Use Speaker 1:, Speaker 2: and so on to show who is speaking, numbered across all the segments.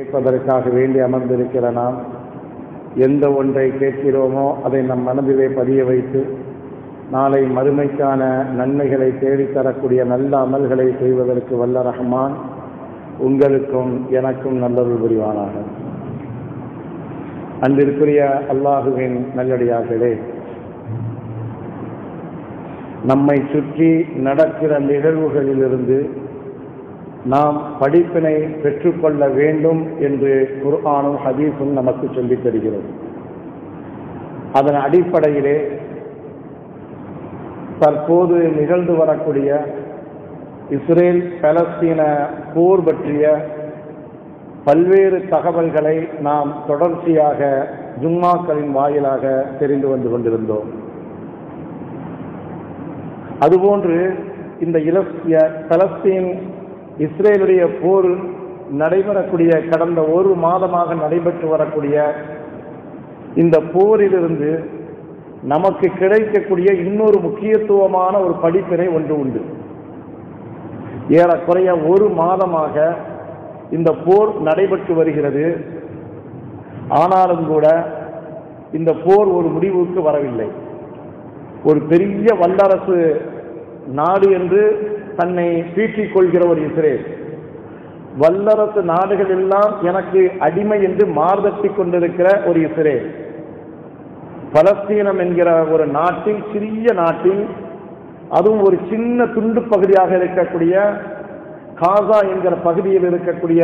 Speaker 1: கேட்பதற்காக வேண்டி அமர்ந்திருக்கிற நாம் எந்த ஒன்றை கேட்கிறோமோ அதை நம் மனதிலே பதிய வைத்து நாளை மறுமைக்கான நன்மைகளை தேடித்தரக்கூடிய நல்ல அமல்களை செய்வதற்கு வல்ல ரஹ்மான் உங்களுக்கும் எனக்கும் நல்லருள் புரிவானாக அன்பிற்குரிய அல்லாஹுவின் நல்லடியார்களே நம்மை சுற்றி நடக்கிற நிகழ்வுகளிலிருந்து நாம் படிப்பினை பெற்றுக்கொள்ள வேண்டும் என்று குர்ஆனும் ஹதீஸும் நமக்கு சொல்லித் தருகிறது அதன் அடிப்படையிலே தற்போது நிகழ்ந்து வரக்கூடிய இஸ்ரேல் பலஸ்தீன போர் பற்றிய பல்வேறு தகவல்களை நாம் தொடர்ச்சியாக ஜும்மாக்களின் வாயிலாக தெரிந்து வந்து கொண்டிருந்தோம் அதுபோன்று இந்த இலஸ்ய பலஸ்தீன் இஸ்ரேலுடைய போர் நடைபெறக்கூடிய கடந்த ஒரு மாதமாக நடைபெற்று வரக்கூடிய இந்த போரிலிருந்து நமக்கு கிடைக்கக்கூடிய இன்னொரு முக்கியத்துவமான ஒரு படிப்பினை ஒன்று உண்டு ஏறக்குறைய ஒரு மாதமாக இந்த போர் நடைபெற்று வருகிறது ஆனாலும் கூட இந்த போர் ஒரு முடிவுக்கு வரவில்லை ஒரு பெரிய வல்லரசு நாடு என்று தன்னை பீற்றிக் கொள்கிற ஒரு இஸ்ரேல் வல்லரசு நாடுகள் எல்லாம் எனக்கு அடிமை என்று மார்தட்டிக் கொண்டிருக்கிற ஒரு இஸ்ரேல் பலஸ்தீனம் என்கிற ஒரு நாட்டில் சிறிய நாட்டில் அதுவும் ஒரு சின்ன துண்டு பகுதியாக இருக்கக்கூடிய காசா என்கிற பகுதியில் இருக்கக்கூடிய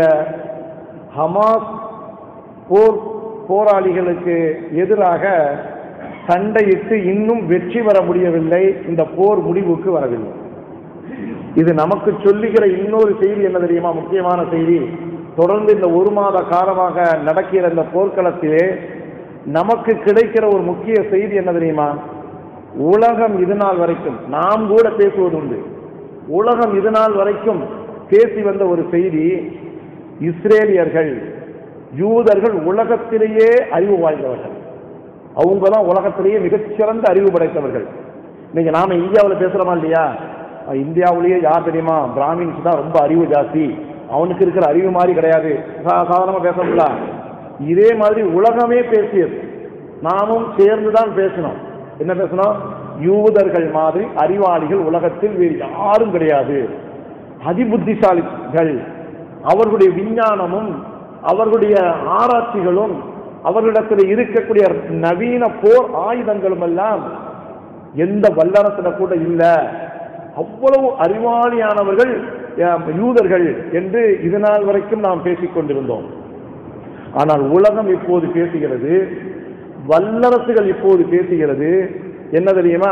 Speaker 1: ஹமாஸ் போர் போராளிகளுக்கு எதிராக சண்டையிட்டு இன்னும் வெற்றி பெற முடியவில்லை இந்த போர் முடிவுக்கு வரவில்லை இது நமக்கு சொல்லுகிற இன்னொரு செய்தி என்ன தெரியுமா முக்கியமான செய்தி தொடர்ந்து இந்த ஒரு மாத காலமாக நடக்கிற இந்த போர்க்களத்திலே நமக்கு கிடைக்கிற ஒரு முக்கிய செய்தி என்ன தெரியுமா உலகம் இது நாள் வரைக்கும் நாம் கூட பேசுவது உண்டு உலகம் இது நாள் வரைக்கும் பேசி வந்த ஒரு செய்தி இஸ்ரேலியர்கள் யூதர்கள் உலகத்திலேயே அறிவு வாய்ந்தவர்கள் அவங்க தான் உலகத்திலேயே மிகச்சிறந்த அறிவு படைத்தவர்கள் இன்னைக்கு நாம இந்தியாவில் பேசுறோமா இல்லையா அஹ் இந்தியாவிலேயே யார் தெரியுமா பிராமின்ஸ் தான் ரொம்ப அறிவு ஜாஸ்தி அவனுக்கு இருக்கிற அறிவு மாதிரி கிடையாது சா- சாதாரணமா பேசணும்ல இதே மாதிரி உலகமே பேசியது நாமும் சேர்ந்து தான் பேசினோம் என்ன பேசணும் யூதர்கள் மாதிரி அறிவாளிகள் உலகத்தில் வேறு யாரும் கிடையாது அதிபுத்திசாலிகள் அவர்களுடைய விஞ்ஞானமும் அவர்களுடைய ஆராய்ச்சிகளும் அவர்களிடத்தில் இருக்கக்கூடிய நவீன போர் ஆயுதங்களும் எல்லாம் எந்த வல்லரசுல கூட இல்ல அவ்வளவு அறிவாளியானவர்கள் அஹ், யூதர்கள் என்று இது நாள் வரைக்கும் நாம் பேசிக் கொண்டிருந்தோம் ஆனால் உலகம் இப்போது பேசுகிறது வல்லரசுகள் இப்போது பேசுகிறது என்ன தெரியுமா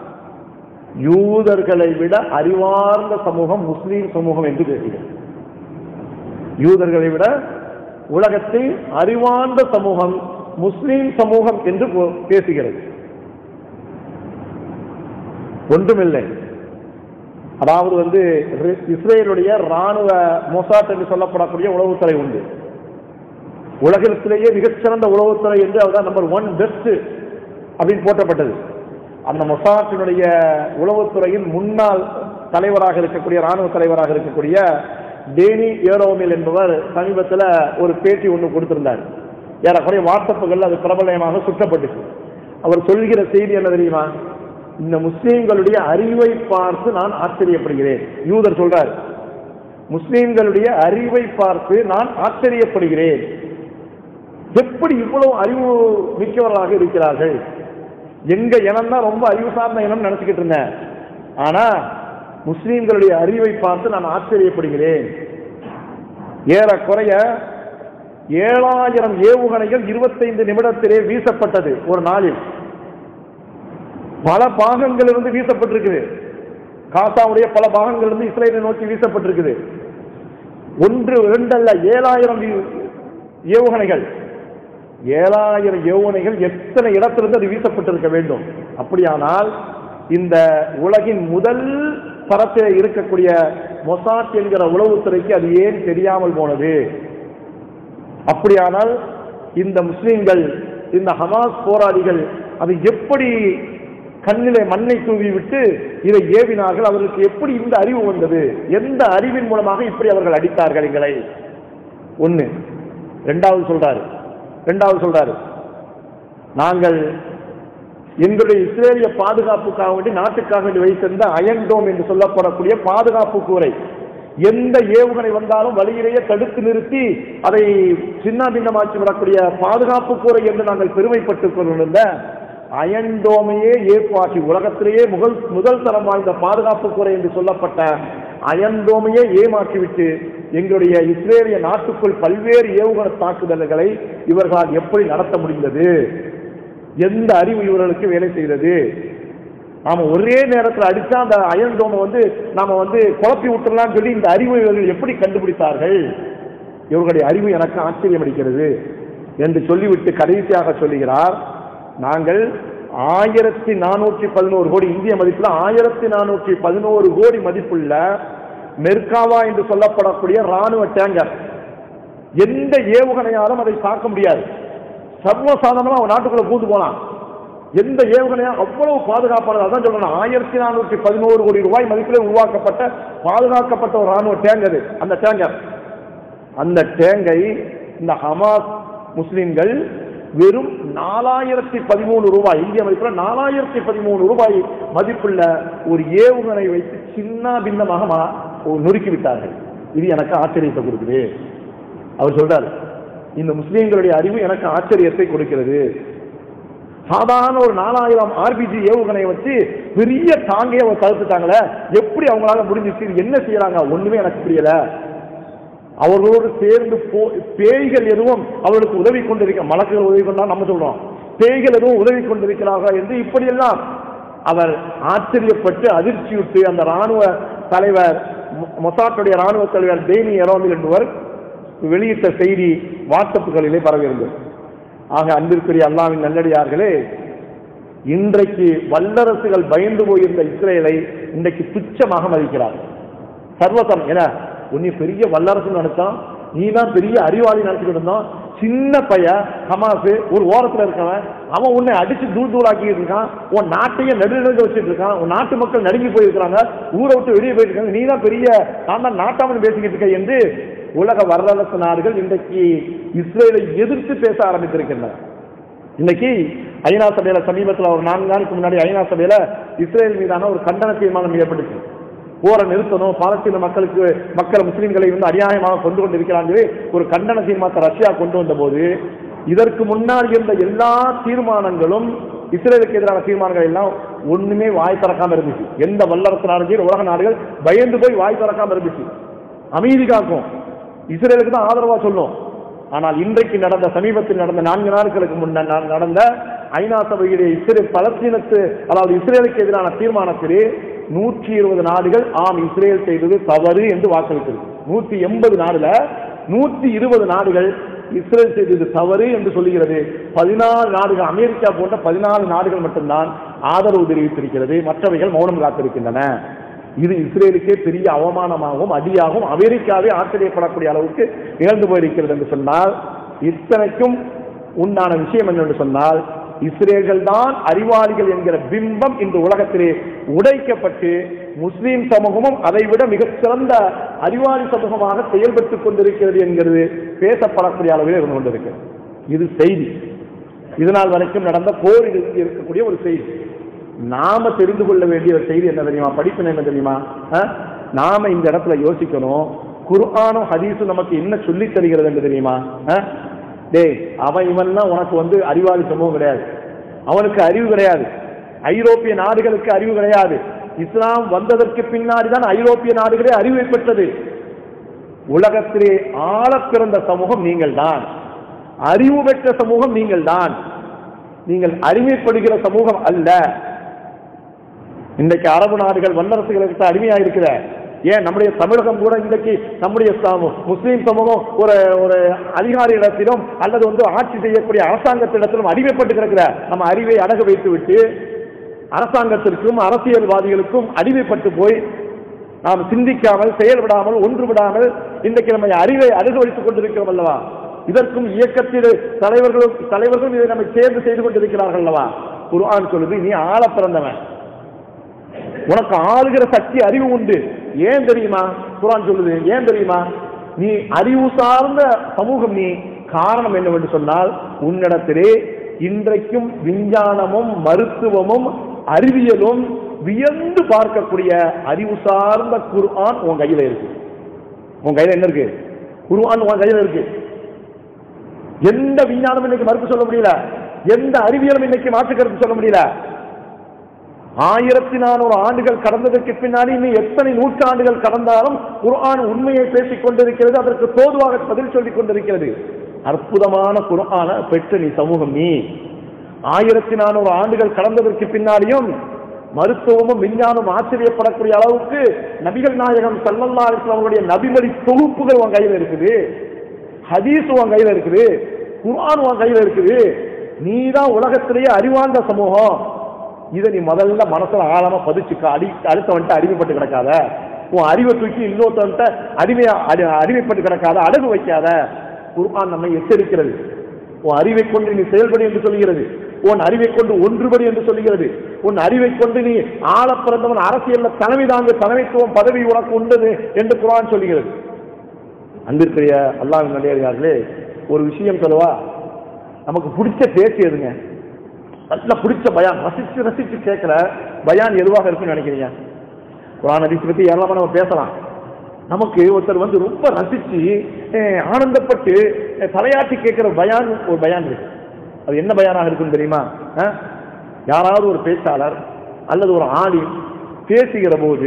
Speaker 1: யூதர்களை விட அறிவார்ந்த சமூகம் முஸ்லீம் சமூகம் என்று பேசுகிறது யூதர்களை விட உலகத்தில் அறிவார்ந்த சமூகம் முஸ்லீம் சமூகம் என்று போ- பேசுகிறது ஒன்றுமில்லை அதாவது வந்து ரி- இஸ்ரேலுடைய ராணுவ மொசாட் என்று சொல்லப்படக்கூடிய உளவுத்துறை உண்டு உலகத்திலேயே மிகச்சிறந்த உளவுத்துறை என்று அதுதான் நம்பர் ஒன் பெஸ்ட் அப்படின்னு போட்டப்பட்டது அந்த மொசாட்டினுடைய உளவுத்துறையின் முன்னாள் தலைவராக இருக்கக்கூடிய ராணுவ தலைவராக இருக்கக்கூடிய டேனி ஏரோமில் என்பவர் சமீபத்தில் ஒரு பேட்டி ஒன்று கொடுத்திருந்தார் ஏறக்குறைய வாட்ஸ்அப்புகள் அது பிரபலயமாக சுற்றப்பட்டுச்சு அவர் சொல்கிற செய்தி என்ன தெரியுமா இந்த முஸ்லீம்களுடைய அறிவை பார்த்து நான் ஆச்சரியப்படுகிறேன் யூதர் சொல்றார் முஸ்லீம்களுடைய அறிவை பார்த்து நான் ஆச்சரியப்படுகிறேன் எப்படி இவ்வளவு அறிவு மிக்கவர்களாக இருக்கிறார்கள் எங்க இனம் தான் ரொம்ப அறிவு சார்ந்த இனம் நினைச்சுக்கிட்டு இருந்தேன் ஆனா முஸ்லீம்களுடைய அறிவை பார்த்து நான் ஆச்சரியப்படுகிறேன் ஏறக்குறைய ஏழாயிரம் ஏவுகணைகள் இருபத்தைந்து நிமிடத்திலே வீசப்பட்டது ஒரு நாளில் பல பாகங்களிலிருந்து வீசப்பட்டிருக்குது காசாவுடைய பல பாகங்களிலிருந்து இஸ்ரேலை நோக்கி வீசப்பட்டிருக்குது ஒன்று இரண்டு அல்ல ஏழாயிரம் வீ- ஏவுகணைகள் ஏழாயிரம் ஏவுகணைகள் எத்தனை இடத்திலிருந்து அது வீசப்பட்டிருக்க வேண்டும் அப்படியானால் இந்த உலகின் முதல் தரத்தில் இருக்கக்கூடிய மொசாட் என்கிற உளவுத்துறைக்கு அது ஏன் தெரியாமல் போனது அப்படியானால் இந்த முஸ்லிம்கள் இந்த ஹமாஸ் போராளிகள் அது எப்படி கண்ணிலே மண்ணை தூவி விட்டு இதை ஏவினார்கள் அவர்களுக்கு எப்படி இந்த அறிவு வந்தது எந்த அறிவின் மூலமாக இப்படி அவர்கள் அடித்தார்கள் எங்களை ஒண்ணு ரெண்டாவது சொல்றாரு ரெண்டாவது சொல்றாரு நாங்கள் எங்களுடைய இஸ்ரேலிய பாதுகாப்புக்காக வேண்டி நாட்டுக்காக வேண்டி வைத்திருந்த அயன்டோம் என்று சொல்லப்படக்கூடிய பாதுகாப்பு கூரை எந்த ஏவுகணை வந்தாலும் வழியிலேயே தடுத்து நிறுத்தி அதை சின்ன பின்னமாக்கி விடக்கூடிய பாதுகாப்பு கூரை என்று நாங்கள் பெருமைப்பட்டுக் கொண்டிருந்த அயன்டோமையே ஏற்பாக்கி உலகத்திலேயே முதல் முதல் தரம் வாய்ந்த பாதுகாப்பு கூரை என்று சொல்லப்பட்ட அயன்டோமையே ஏமாற்றிவிட்டு எங்களுடைய இஸ்ரேலிய நாட்டுக்குள் பல்வேறு ஏவுகணை தாக்குதல்களை இவர்களால் எப்படி நடத்த முடிந்தது எந்த அறிவு இவர்களுக்கு வேலை செய்தது நாம ஒரே நேரத்தில் அடிச்சா அந்த அயன் டோமை வந்து நாம வந்து குழப்பி விட்டுறலாம்னு சொல்லி இந்த அறிவு இவர்கள் எப்படி கண்டுபிடித்தார்கள் இவர்களுடைய அறிவு எனக்கு ஆச்சரியம் அளிக்கிறது என்று சொல்லிவிட்டு கடைசியாக சொல்லுகிறார் நாங்கள் ஆயிரத்தி நானூற்றி பதினோரு கோடி இந்திய மதிப்பில் ஆயிரத்தி நானூற்றி பதினோரு கோடி மதிப்புள்ள மெர்காவா என்று சொல்லப்படக்கூடிய ராணுவ டேங்கர் எந்த ஏவுகணையாலும் அதை தாக்க முடியாது சர்வசாதாரணமா அவன் நாட்டுக்குள்ள பூந்து போலாம் எந்த ஏவுகணையா அவ்வளவு பாதுகாப்பானது அதான் சொல்லணும் ஆயிரத்தி நானூற்றி பதினோரு கோடி ரூபாய் மதிப்பில் உருவாக்கப்பட்ட பாதுகாக்கப்பட்ட ஒரு ராணுவ டேங்க் அது அந்த டேங்கர் அந்த டேங்கை இந்த ஹமாஸ் முஸ்லிம்கள் வெறும் நாலாயிரத்தி பதிமூணு ரூபாய் இந்திய மதிப்பில் நாலாயிரத்தி பதிமூணு ரூபாய் மதிப்புள்ள ஒரு ஏவுகணை வைத்து சின்ன பின்னமாக மா- நொறுக்கி விட்டார்கள் இது எனக்கு ஆச்சரியத்தை கொடுக்குது அவர் சொல்றார் இந்த முஸ்லிம்களுடைய அறிவு எனக்கு ஆச்சரியத்தை கொடுக்கிறது சாதாரண ஒரு நாலாயிரம் ஆர்பிஜி ஏவுகணையை வச்சு பெரிய தாங்கையை அவங்க கழுத்துட்டாங்களே எப்படி அவங்களால முடிஞ்சிச்சு இது என்ன செய்யறாங்க ஒண்ணுமே எனக்கு புரியல அவர்களோடு சேர்ந்து போ- பேய்கள் எதுவும் அவர்களுக்கு உதவி கொண்டிருக்க மலக்குகள் உதவி கொண்டா நம்ம சொல்றோம் பேய்கள் எதுவும் உதவி கொண்டிருக்கிறார்கள் என்று இப்படியெல்லாம் அவர் ஆச்சரியப்பட்டு அதிர்ச்சியுற்று அந்த ராணுவ தலைவர் மொ- மொசாட்டுடைய ராணுவ தலைவர் டெய்னி எரோமில் என்பவர் வெளியிட்ட செய்தி வாட்ஸ்அப்புகளிலே பரவியிருந்தது ஆக அன்பிற்குரிய அல்லாவின் நல்லடியார்களே இன்றைக்கு வல்லரசுகள் பயந்து போயிருந்த இஸ்ரேலை இன்றைக்கு துச்சமாக மதிக்கிறார் சர்வசம் என உன்னை பெரிய வல்லரசு நினைச்சான் நீ தான் பெரிய அறிவாளி நினைச்சுக்கிட்டு இருந்தான் சின்ன பையன் ஹமாஸ் ஒரு ஓரத்துல இருக்கவன் அவன் உன்னை அடிச்சு தூள் தூளாக்கிட்டு இருக்கான் உன் நாட்டையே நடுநடுங்க வச்சுட்டு இருக்கான் உன் நாட்டு மக்கள் நடுங்கி போயிருக்கிறாங்க ஊரை விட்டு வெளியே போயிருக்காங்க நீ தான் பெரிய நான் தான் நாட்டாமல் பேசிக்கிட்டு இருக்க என்று உலக வல்லரசு நாடுகள் இன்றைக்கு இஸ்ரேலை எதிர்த்து பேச ஆரம்பித்திருக்கின்றன இன்னைக்கு ஐநா சபையில சமீபத்தில் ஒரு நான்கு நாளுக்கு முன்னாடி ஐநா சபையில இஸ்ரேல் மீதான ஒரு கண்டன தீர்மானம் ஏற்பட்டுச்சு போரை நிறுத்தணும் பாலஸ்தீன மக்களுக்கு மக்கள் முஸ்லிம்களை வந்து அநியாயமாக கொண்டு கொண்டிருக்கிறாங்க ஒரு கண்டன தீர்மானத்தை ரஷ்யா கொண்டு வந்த போது இதற்கு முன்னால் இருந்த எல்லா தீர்மானங்களும் இஸ்ரேலுக்கு எதிரான தீர்மானங்கள் எல்லாம் ஒண்ணுமே வாய் திறக்காம இருந்துச்சு எந்த வல்லரசு நாடும் சரி, உலக நாடுகள் பயந்து போய் வாய் திறக்காம இருந்துச்சு அமைதி காக்கும் இஸ்ரேலுக்கு தான் ஆதரவா சொல்லும் ஆனால் இன்றைக்கு நடந்த சமீபத்தில் நடந்த நான்கு நாட்களுக்கு முன்ன ந- நடந்த ஐநா சபையிலே இஸ்ரேல் பலஸ்தீனத்து அதாவது இஸ்ரேலுக்கு எதிரான தீர்மானத்திலே நூற்றி இருபது நாடுகள் ஆம் இஸ்ரேல் செய்தது தவறு என்று வாக்களித்திருக்கு நூற்றி எண்பது நாடுல நூற்றி இருபது நாடுகள் இஸ்ரேல் செய்தது தவறு என்று சொல்லுகிறது பதினாலு நாடுகள் அமெரிக்கா போன்ற பதினாலு நாடுகள் மட்டும்தான் ஆதரவு தெரிவித்திருக்கிறது மற்றவைகள் மௌனம் காத்திருக்கின்றன இது இஸ்ரேலுக்கே பெரிய அவமானமாகவும் அடியாகவும் அமெரிக்காவே ஆச்சரியப்படக்கூடிய அளவுக்கு நிகழ்ந்து போயிருக்கிறது என்று சொன்னால் இத்தனைக்கும் உண்டான விஷயம் என்னென்று சொன்னால் இஸ்ரேல்கள் தான் அறிவாளிகள் என்கிற பிம்பம் இந்த உலகத்திலே உடைக்கப்பட்டு முஸ்லிம் சமூகமும் அதைவிட மிகச் சிறந்த அறிவாளி சமூகமாக செயல்பட்டுக் கொண்டிருக்கிறது என்கிறது பேசப்படக்கூடிய அளவில் இருந்து கொண்டிருக்கிறது இது செய்தி இதனால் வரைக்கும் நடந்த போரில் இருக்கக்கூடிய ஒரு செய்தி நாம தெரிந்து கொள்ள வேண்டிய ஒரு செய்தி என்ன தெரியுமா படிப்பினை என்ன தெரியுமா அஹ்? நாம இந்த இடத்துல யோசிக்கணும் குர்ஆனும் ஹதீஸும் நமக்கு என்ன சொல்லி தருகிறது என்று தெரியுமா அஹ்? டேய் அவன் இவன்லாம் உனக்கு வந்து அறிவாளி சமூகம் கிடையாது அவனுக்கு அறிவு கிடையாது ஐரோப்பிய நாடுகளுக்கு அறிவு கிடையாது இஸ்லாம் வந்ததற்கு பின்னாடி தான் ஐரோப்பிய நாடுகளே அறிவை பெற்றது உலகத்திலே ஆழ பிறந்த சமூகம் நீங்கள் தான் அறிவு பெற்ற சமூகம் நீங்கள் தான் நீங்கள் அறிமைப்படுகிற சமூகம் அல்ல இன்றைக்கு அரபு நாடுகள் வல்லரசுகளுக்கு அடிமையா இருக்கிற ஏன் நம்முடைய தமிழகம் கூட இன்றைக்கு நம்முடைய சமூ- முஸ்லீம் சமூகம் ஒரு ஒரு அதிகாரியிடத்திலும் அல்லது வந்து ஆட்சி செய்யக்கூடிய அரசாங்கத்திடத்திலும் அடிமைப்பட்டு கிடக்கிற நம்ம அறிவை அடகு வைத்து விட்டு அரசாங்கத்திற்கும் அரசியல்வாதிகளுக்கும் அடிமைப்பட்டு போய் நாம் சிந்திக்காமல் செயல்படாமல் ஒன்றுவிடாமல் இன்றைக்கு நம்ம அறிவை அனுபவித்துக் கொண்டிருக்கிறோம் அல்லவா இதற்கும் இயக்கத்தில் தலைவர்களும் தலைவர்களும் இதை நம்மை சேர்ந்து செய்து கொண்டிருக்கிறார்கள் அல்லவா குர்ஆன் சொல்லுது நீ ஆள பிறந்தவன் உனக்கு ஆளுகிற சக்தி அறிவு உண்டு ஏன் தெரியுமா குர்ஆன் சொல்லுது ஏன் தெரியுமா நீ அறிவு சார்ந்த சமூகம் நீ காரணம் என்னவென்று சொன்னால் உன்னிடத்திலே இன்றைக்கும் விஞ்ஞானமும் மருத்துவமும் அறிவியலும் வியந்து பார்க்கக்கூடிய அறிவு சார்ந்த குர்ஆன் உன் கையில இருக்கு உன் கையில என்ன இருக்கு குர்ஆன் உன் கையில இருக்கு எந்த விஞ்ஞானம் இன்னைக்கு மறுப்பு சொல்ல முடியல எந்த அறிவியலும் இன்னைக்கு மாற்று கருத்து சொல்ல முடியல ஆயிரத்தி நானூறு ஆண்டுகள் கடந்ததற்கு பின்னாடி இன்னும் எத்தனை நூற்றாண்டுகள் கடந்தாலும் குர்ஆன் உண்மையை பேசிக் கொண்டிருக்கிறது அதற்கு தோதுவாக பதில் சொல்லிக் கொண்டிருக்கிறது அற்புதமான குர்ஆன பெற்ற நீ சமூகம் நீ ஆயிரத்தி நானூறு ஆண்டுகள் கடந்ததற்கு பின்னாடியும் மருத்துவமும் விஞ்ஞானம் ஆச்சரியப்படக்கூடிய அளவுக்கு நபிகள் நாயகம் சல்லல்லா அலிஸ்லாம் அவருடைய நபிமொழி தொகுப்புகள் உன் கையில இருக்குது ஹதீஸ் உன் கையில இருக்குது குர்ஆன் உன் கையில இருக்குது நீ தான் உலகத்திலேயே அறிவார்ந்த சமூகம் இதை நீ முதல்ல மனசுல ஆழமா பதிச்சுக்க அடி அடுத்தவன்ட்ட அடிமைப்பட்டு கிடக்காத உன் அறிவை தூக்கி இன்னொருத்தவன்ட்ட அடிமையா அடி- அடிமைப்பட்டு கிடக்காத அடகு வைக்காத குர்ஆன் நம்மை எச்சரிக்கிறது உன் அறிவை கொண்டு நீ செயல்படு என்று சொல்கிறது உன் அறிவை கொண்டு ஒன்றுபடி என்று சொல்கிறது உன் அறிவை கொண்டு நீ ஆள பிறந்தவன் அரசியல்ல தலைமை தாங்கு தலைமைத்துவம் பதவி உனக்கு உண்டது என்று குர்ஆன் சொல்கிறது அன்பிற்குரிய அல்லாஹ் நல்லே ஒரு விஷயம் சொல்லவா நமக்கு பிடிச்ச பேச்சு எதுங்க நல்லா பிடிச்ச பயான் ரசிச்சு ரசிச்சு கேட்கிற பயான் எதுவாக இருக்குன்னு நினைக்கிறீங்க குரான் ஹதீஸ் பத்தி ஏராளமா நம்ம பேசலாம் நமக்கு ஒருத்தர் வந்து ரொம்ப ரசிச்சு அஹ், ஆனந்தப்பட்டு அஹ், தலையாட்டி கேட்கிற பயான் ஒரு பயான் இருக்கு அது என்ன பயானாக இருக்குன்னு தெரியுமா அஹ்? யாராவது ஒரு பேச்சாளர் அல்லது ஒரு ஆலிம் பேசுகிற போது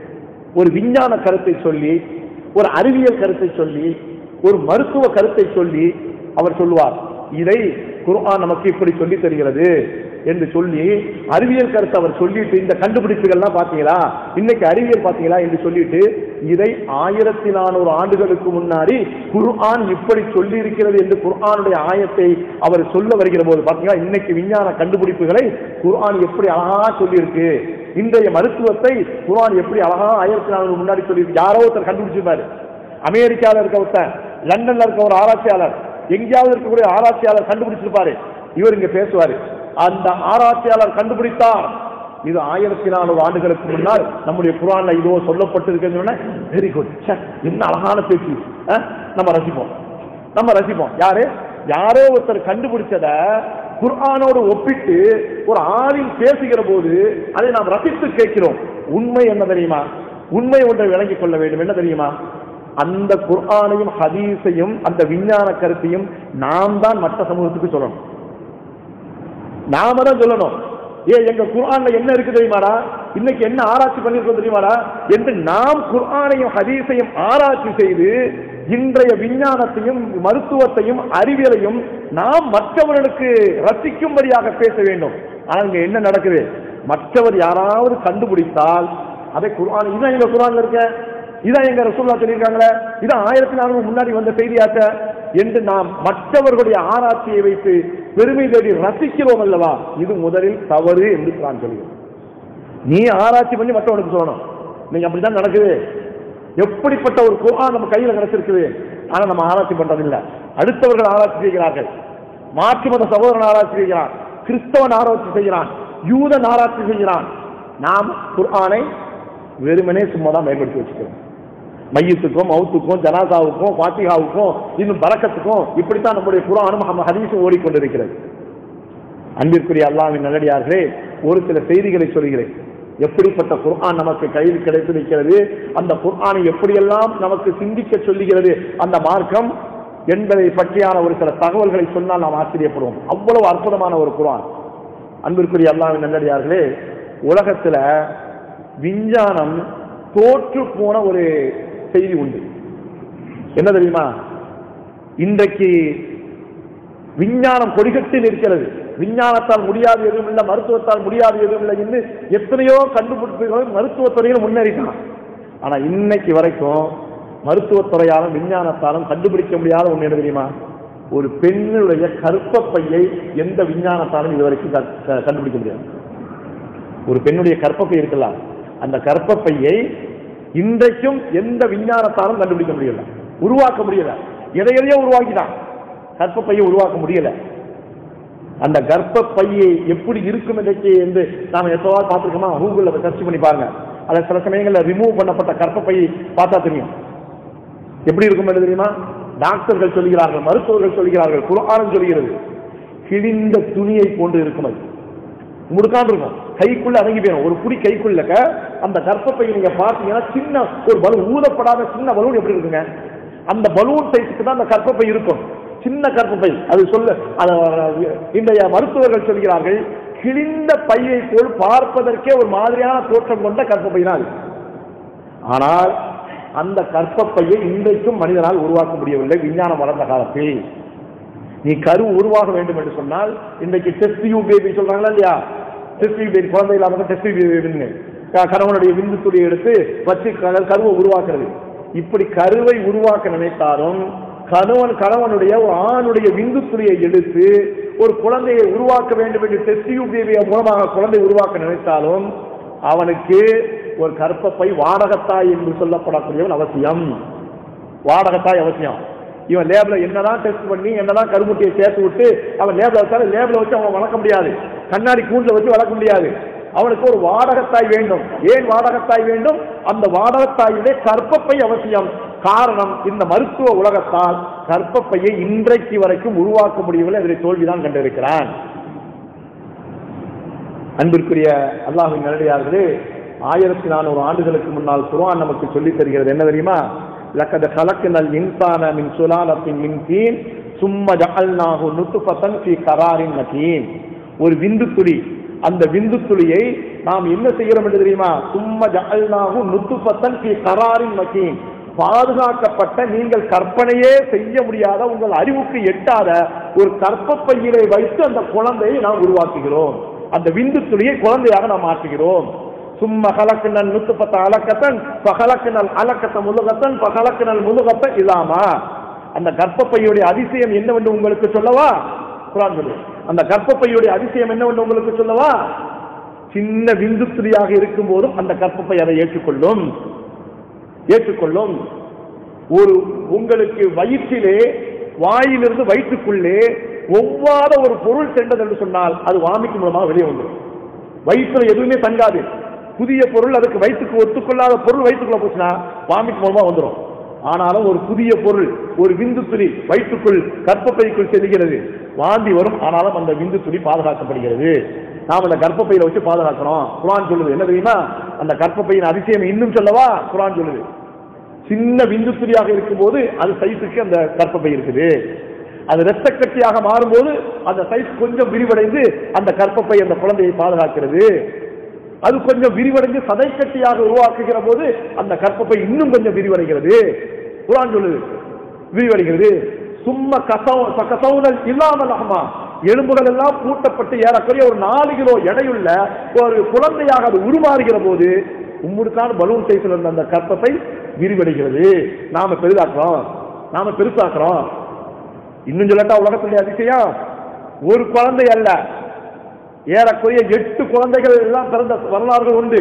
Speaker 1: ஒரு விஞ்ஞான கருத்தை சொல்லி ஒரு அறிவியல் கருத்தை சொல்லி ஒரு மருத்துவ கருத்தை சொல்லி அவர் சொல்லுவார் இதை குர்ஆன் நமக்கு இப்படி சொல்லி தருகிறது என்று சொல்லி அறிவியல் கருத்தை அவர் சொல்லிட்டு இந்த கண்டுபிடிப்புகள்லாம் பார்த்தீங்களா இன்னைக்கு அறிவியல் பார்த்தீங்களா என்று சொல்லிட்டு இதை ஆயிரத்தி நானூறு ஆண்டுகளுக்கு முன்னாடி குர்ஆன் இப்படி சொல்லி இருக்கிறது என்று குர்ஆனுடைய ஆயத்தை அவர் சொல்ல வருகிற போது பார்த்தீங்களா இன்னைக்கு விஞ்ஞான கண்டுபிடிப்புகளை குர்ஆன் எப்படி அழகா சொல்லியிருக்கு இன்றைய மருத்துவத்தை குர்ஆன் எப்படி அழகா ஆயிரத்தி நானூறு முன்னாடி சொல்லியிருக்கு யாரோ ஒருத்தர் கண்டுபிடிச்சிருப்பாரு அமெரிக்காவில் இருக்க ஒருத்தன் லண்டன்ல இருக்க ஒரு ஆராய்ச்சியாளர் எங்கேயாவது இருக்கக்கூடிய ஆராய்ச்சியாளர் கண்டுபிடிச்சிருப்பாரு இவர் இங்க பேசுவாரு அந்த ஆராய்ச்சியாளர் கண்டுபிடித்தார் இது ஆயிரத்தி நானூறு ஆண்டுகளுக்கு முன்னால் நம்முடைய குரான்ல இதோ சொல்லப்பட்டிருக்குன்னு வெரி குட் என்ன அழகான பேச்சு அஹ், நம்ம ரசிப்போம் நம்ம ரசிப்போம் யாரு யாரோ ஒருத்தர் கண்டுபிடிச்சத குர்ஆனோடு ஒப்பிட்டு ஒரு ஆளில் பேசுகிற போது அதை நாம் ரசித்து கேட்கிறோம் உண்மை என்ன தெரியுமா உண்மை ஒன்றை விளங்கிக் கொள்ள வேண்டும் என்ன தெரியுமா அந்த குர்ஆனையும் ஹதீஸையும் அந்த விஞ்ஞான கருத்தையும் நாம் தான் மற்ற சமூகத்துக்கு சொல்லணும் நாம தான் சொல்லணும் ஏ எங்க குர்ஆன்ல என்ன இருக்கு தெரியுமாடா இன்னைக்கு என்ன ஆராய்ச்சி பண்ணிருக்கோம் தெரியுமாடா என்று நாம் குர்ஆனையும் ஹதீஸையும் ஆராய்ச்சி செய்து இன்றைய விஞ்ஞானத்தையும் மருத்துவத்தையும் அறிவியலையும் நாம் மற்றவர்களுக்கு ரசிக்கும்படியாக பேச வேண்டும் ஆனா இங்க என்ன நடக்குது மற்றவர் யாராவது கண்டுபிடித்தால் அதை குர்ஆன் இதான் எங்க குர்ஆன்ல இருக்க இதான் எங்க ரசூல்லா சொல்லியிருக்காங்களே இதான் ஆயிரத்தி நானூறு முன்னாடி வந்த செய்தியாச்ச என்று நாம் மற்றவர்களுடைய ஆராய்ச்சியை வைத்து பெருமை தேடி ரசிக்கிறோம் அல்லவா இது முதலில் தவறு என்று நான் சொல்கிறேன் நீ ஆராய்ச்சி பண்ணி மற்றவனுக்கு சொல்லணும் நீங்க அப்படிதான் நடக்குது எப்படிப்பட்ட ஒரு குர்ஆன் நம்ம கையில கிடைச்சிருக்குது ஆனா நம்ம ஆராய்ச்சி பண்றதில்லை அடுத்தவர்கள் ஆராய்ச்சி செய்கிறார்கள் மாற்று மத சகோதரன் ஆராய்ச்சி செய்கிறான் கிறிஸ்தவன் ஆராய்ச்சி செய்கிறான் யூதன் ஆராய்ச்சி செய்கிறான் நாம் குர்ஆனை வெறுமனே சும்மா தான் பயன்படுத்தி வச்சுக்கிறோம் மையத்துக்கும் மவுத்துக்கும் ஜனாசாவுக்கும் பாத்திகாவுக்கும் இன்னும் பறக்கத்துக்கும் இப்படித்தான் நம்முடைய குரானும் நம்ம ஹதீஸும் ஓடிக்கொண்டிருக்கிறது அன்பிற்குரிய அல்லாஹ்வின் நல்லடியார்களே ஒரு சில செய்திகளை சொல்கிறேன் எப்படிப்பட்ட குர்ஆன் நமக்கு கையில் கிடைத்து நிற்கிறது அந்த குர்ஆனை எப்படியெல்லாம் நமக்கு சிந்திக்க சொல்லுகிறது அந்த மார்க்கம் என்பதை பற்றியான ஒரு சில தகவல்களை சொன்னால் நாம் ஆச்சரியப்படுவோம் அவ்வளவு அற்புதமான ஒரு குர்ஆன் அன்பிற்குரிய அல்லாஹ்வின் நல்லடியார்களே உலகத்துல விஞ்ஞானம் தோற்று போன ஒரு செய்தி உண்டு என்ன தெரியுமா இன்றைக்கு விஞ்ஞானம் கொடிகட்டில் இருக்கிறது விஞ்ஞானத்தால் முடியாது எதுவும் இல்லை மருத்துவத்தால் முடியாது எதுவும் இல்லை என்று எத்தனையோ கண்டுபிடிப்புகளும் மருத்துவத்துறையிலும் முன்னேறிட்டான் ஆனா இன்னைக்கு வரைக்கும் மருத்துவத்துறையாலும் விஞ்ஞானத்தாலும் கண்டுபிடிக்க முடியாத ஒண்ணு என்ன தெரியுமா ஒரு பெண்ணுடைய கற்பப்பையை எந்த விஞ்ஞானத்தாலும் இதுவரைக்கும் க- க- கண்டுபிடிக்க முடியாது ஒரு பெண்ணுடைய கற்பப்பை இருக்கலாம் அந்த கற்பப்பையை இன்றைக்கும் எந்த விஞ்ஞானத்தாலும் கண்டுபிடிக்க முடியல உருவாக்க முடியல எதை எதையோ உருவாக்கிட்டான் கற்பப்பையை உருவாக்க முடியல அந்த கர்ப்பப்பையை எப்படி இருக்கும் இன்றைக்கு என்று நாம எப்பவா பார்த்துருக்கோமா கூகுள்ல சர்ச் பண்ணி பாருங்க அதை சில சமயங்கள்ல ரிமூவ் பண்ணப்பட்ட கர்ப்பப்பையை பார்த்தா தெரியும் எப்படி இருக்கும் என்று தெரியுமா டாக்டர்கள் சொல்கிறார்கள் மருத்துவர்கள் சொல்கிறார்கள் குரானம் சொல்கிறது கிழிந்த துணியை போன்று இருக்கும் அது முடுக்காம இருக்கும் கைக்குள்ள அடங்கி போயிடும் ஒரு புடி கைக்குள்ளக்க அந்த கர்ப்பப்பை நீங்க பார்த்தீங்கன்னா சின்ன ஒரு பலூன் ஊதப்படாத சின்ன பலூன் எப்படி இருக்குங்க அந்த பலூன் சைஸுக்கு தான் அந்த கர்ப்பப்பை இருக்கும் சின்ன கர்ப்பப்பை அது சொல்ல அது இன்றைய மருத்துவர்கள் சொல்கிறார்கள் கிழிந்த பையை போல் பார்ப்பதற்கே ஒரு மாதிரியான தோற்றம் கொண்ட கர்ப்பப்பை தான் அது. ஆனால் அந்த கர்ப்பப்பையை இன்றைக்கும் மனிதனால் உருவாக்க முடியவில்லை விஞ்ஞானம் வளர்ந்த காலத்தில் நீ கரு உருவாக வேண்டும் என்று சொன்னால் இன்றைக்கு டெஸ்ட் யூ பேபி சொல்றாங்களா இல்லையா டெஸ்ட் யூ பேபி குழந்தை இல்லாம டெஸ்ட் யூ பேபின்னு கணவனுடைய விந்து துளியை எடுத்து வச்சு க- கருவை உருவாக்குறது இப்படி கருவை உருவாக்க நினைத்தாலும் கணவன் கணவனுடைய ஒரு ஆணுடைய விந்து துளியை எடுத்து ஒரு குழந்தையை உருவாக்க வேண்டும் என்று டெஸ்ட் யூ பேபி மூலமாக குழந்தை உருவாக்க நினைத்தாலும் அவனுக்கு ஒரு கற்பப்பை வாடகத்தாய் என்று சொல்லப்படக்கூடியவன் அவசியம் வாடகத்தாய் அவசியம் இவன் லேபில் என்னதான் டெஸ்ட் பண்ணி என்னதான் கருமுட்டியை சேர்த்து விட்டு அவன் லேபில் வச்சாலும் லேபில் வச்சு அவன் வளர்க்க முடியாது கண்ணாடி கூண்டில் வச்சு வளர்க்க முடியாது அவனுக்கு ஒரு வாடகத்தாய் வேண்டும் ஏன் வாடகத்தாய் வேண்டும் அந்த வாடகத்தாயுடைய கற்பப்பை அவசியம் காரணம் இந்த மருத்துவ உலகத்தால் கற்பப்பையை இன்றைக்கு வரைக்கும் உருவாக்க முடியவில்லை அதில் தோல்விதான் கண்டிருக்கிறான் அன்பிற்குரிய அல்லாஹின் நல்லடியார்களே ஆயிரத்தி நானூறு ஆண்டுகளுக்கு முன்னால் குர்ஆன் நமக்கு சொல்லித் தருகிறது என்ன தெரியுமா லக்கத கலக்கினல் இன்சான மின் சுலாலத்தின் மின் தீன் சும்ம ஜஅல்நாஹு நுத்துஃபத்தன் ஃபீ கராரின் மகீன் ஒரு விந்து துளி அந்த விந்து துளியை நாம் என்ன செய்கிறோம் என்று தெரியுமா சும்ம ஜஅல்நாஹு நுத்துஃபத்தன் ஃபீ கராரின் மகீன் பாதுகாக்கப்பட்ட நீங்கள் கற்பனையே செய்ய முடியாத உங்கள் அறிவுக்கு எட்டாத ஒரு கற்பப்பையிலே வைத்து அந்த குழந்தையை நாம் உருவாக்குகிறோம் அந்த விந்து துளியை குழந்தையாக நாம் மாற்றுகிறோம் சும்ம கலக்கினல் நுத்துப்பத்த அலக்கத்தன் பகலக்கினல் அலக்கத்த முழுகத்தன் பகலக்கினல் முழுகத்த இல்லாமா அந்த கர்ப்பப்பையுடைய அதிசயம் என்னவென்று உங்களுக்கு சொல்லவா குரான் சொல்லு அந்த கர்ப்பப்பையுடைய அதிசயம் என்னவென்று உங்களுக்கு சொல்லவா சின்ன விந்து துளியாக இருக்கும் போதும் அந்த கர்ப்பப்பை அதை ஏற்றுக்கொள்ளும் ஏற்றுக்கொள்ளும் ஒரு உங்களுக்கு வயிற்றிலே வாயிலிருந்து வயிற்றுக்குள்ளே ஒவ்வாத ஒரு பொருள் சென்றது என்று சொன்னால் அது வாமிக்கு மூலமாக வெளியே வந்துடும் வயிற்றுல எதுவுமே தங்காது புதிய பொருள் அதுக்கு வயிற்றுக்கு ஒத்துக்கொள்ளாத பொருள் வயிற்றுக்குள்ள போச்சுன்னா வாமிக்கு மூலமா வந்துடும் ஆனாலும் ஒரு புதிய பொருள் ஒரு விந்து துளி வயிற்றுக்குள் கர்ப்பப்பைக்குள் செல்கிறது வாந்தி வரும் ஆனாலும் அந்த விந்து துளி பாதுகாக்கப்படுகிறது நாம் அந்த கர்ப்பப்பையில வச்சு பாதுகாக்கிறோம் குரான் சொல்லுது என்ன தெரியுமா அந்த கர்ப்பப்பையின் அதிசயம் இன்னும் சொல்லவா குரான் சொல்லுது சின்ன விந்து துளியாக இருக்கும்போது அது சைஸுக்கு அந்த கர்ப்பப்பை இருக்குது அது இரத்த கட்டியாக மாறும்போது அந்த சைஸ் கொஞ்சம் விரிவடைந்து அந்த கர்ப்பப்பை அந்த குழந்தையை பாதுகாக்கிறது அது கொஞ்சம் விரிவடைந்து சதை கட்டியாக உருவாக்குகிற போது அந்த கர்ப்பப்பை இன்னும் கொஞ்சம் விரிவடைகிறது குரான் சொல்லுது விரிவடைகிறது சும்மா கசவு கசவுனல் இல்லாமல் அகமா எலும்புகள் எல்லாம் பூட்டப்பட்டு ஏறக்குறைய ஒரு நாலு கிலோ எடையுள்ள ஒரு குழந்தையாக அது உருமாறுகிற போது உம்முடுக்கான பலூன் சைஸ்ல இருந்த அந்த கற்பத்தை விரிவடைகிறது நாம பெரிதாக்குறோம் நாம பெருசாக்குறோம் இன்னும் சொல்லட்டா உலகத்துடைய அதிசயம் ஒரு குழந்தை அல்ல ஏறக்குறைய எட்டு குழந்தைகள் எல்லாம் பிறந்த வரலாறுகள் உண்டு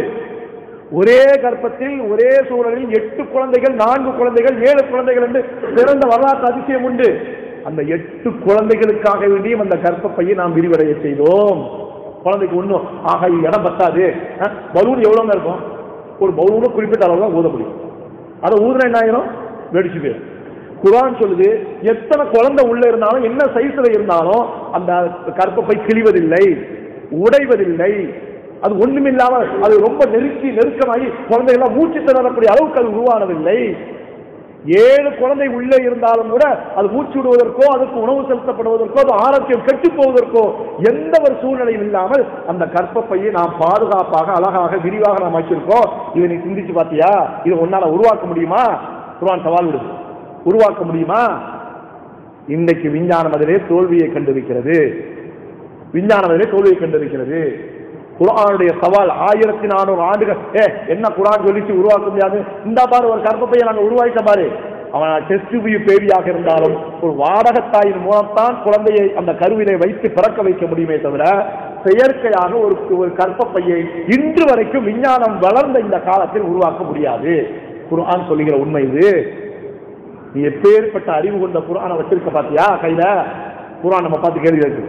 Speaker 1: ஒரே கர்ப்பத்தில் ஒரே சூழலில் எட்டு குழந்தைகள் நான்கு குழந்தைகள் ஏழு குழந்தைகள் என்று பிறந்த வரலாற்று அதிசயம் உண்டு அந்த எட்டு குழந்தைகளுக்காக வேண்டியும் அந்த கர்ப்பப்பையை நாம் விரிவடைய செய்தோம் குழந்தைக்கு ஒன்றும் ஆக இது இடம் பத்தாது அஹ், பலூன் எவ்வளோங்க இருக்கும் ஒரு பலூனு குறிப்பிட்ட அளவு தான் ஊத முடியும் அதை ஊதுனா என்ன ஆயிரும் வெடிச்சு போயிடும் குரான் சொல்லுது எத்தனை குழந்தை உள்ள இருந்தாலும் என்ன சைஸ்ல இருந்தாலும் அந்த கர்ப்பப்பை கிழிவதில்லை உடைவதில்லை அது ஒண்ணுமில்லாம அது ரொம்ப நெருக்கி நெருக்கமாகி குழந்தைகள் மூச்சு திணறக்கூடிய அளவுக்கு அது உருவானதில்லை ஏழு குழந்தை உள்ளே இருந்தாலும் கூட அது மூச்சு விடுவதற்கோ அதுக்கு உணவு செலுத்தப்படுவதற்கோ அது ஆரோக்கியம் கெட்டு போவதற்கோ எந்த ஒரு சூழ்நிலையும் இல்லாமல் அந்த கர்ப்பப்பையை நாம் பாதுகாப்பாக அழகாக விரிவாக நாம் வச்சிருக்கோம் இதை நீ சிந்திச்சு பார்த்தியா இதை உன்னால உருவாக்க முடியுமா குர்ஆன் சவால் விடுது உருவாக்க முடியுமா இன்றைக்கு விஞ்ஞானம் அதிலே தோல்வியை கண்டிருக்கிறது விஞ்ஞானம் அதிலே தோல்வியை கண்டிருக்கிறது குர்ஆனுடைய சவால் ஆயிரத்தி நானூறு ஆண்டுகள் ஏ என்ன குர்ஆன் சொல்லிச்சு உருவாக்க முடியாது இந்த பாரு ஒரு கர்ப்பப்பையை நாங்க உருவாக்கிட்ட பாரு அவன் டெஸ்ட் பேபியாக இருந்தாலும் ஒரு வாடகத்தாயின் மூலம்தான் குழந்தையை அந்த கருவிலை வைத்து பிறக்க வைக்க முடியுமே தவிர செயற்கையாக ஒரு ஒரு கர்ப்பப்பையை இன்று வரைக்கும் விஞ்ஞானம் வளர்ந்த இந்த காலத்தில் உருவாக்க முடியாது குர்ஆன் சொல்லுகிற உண்மை இது நீ எப்பேற்பட்ட அறிவு கொண்ட குரானை வச்சிருக்க பாத்தியா கையில குரான் நம்ம பார்த்து கேள்வி கேட்கு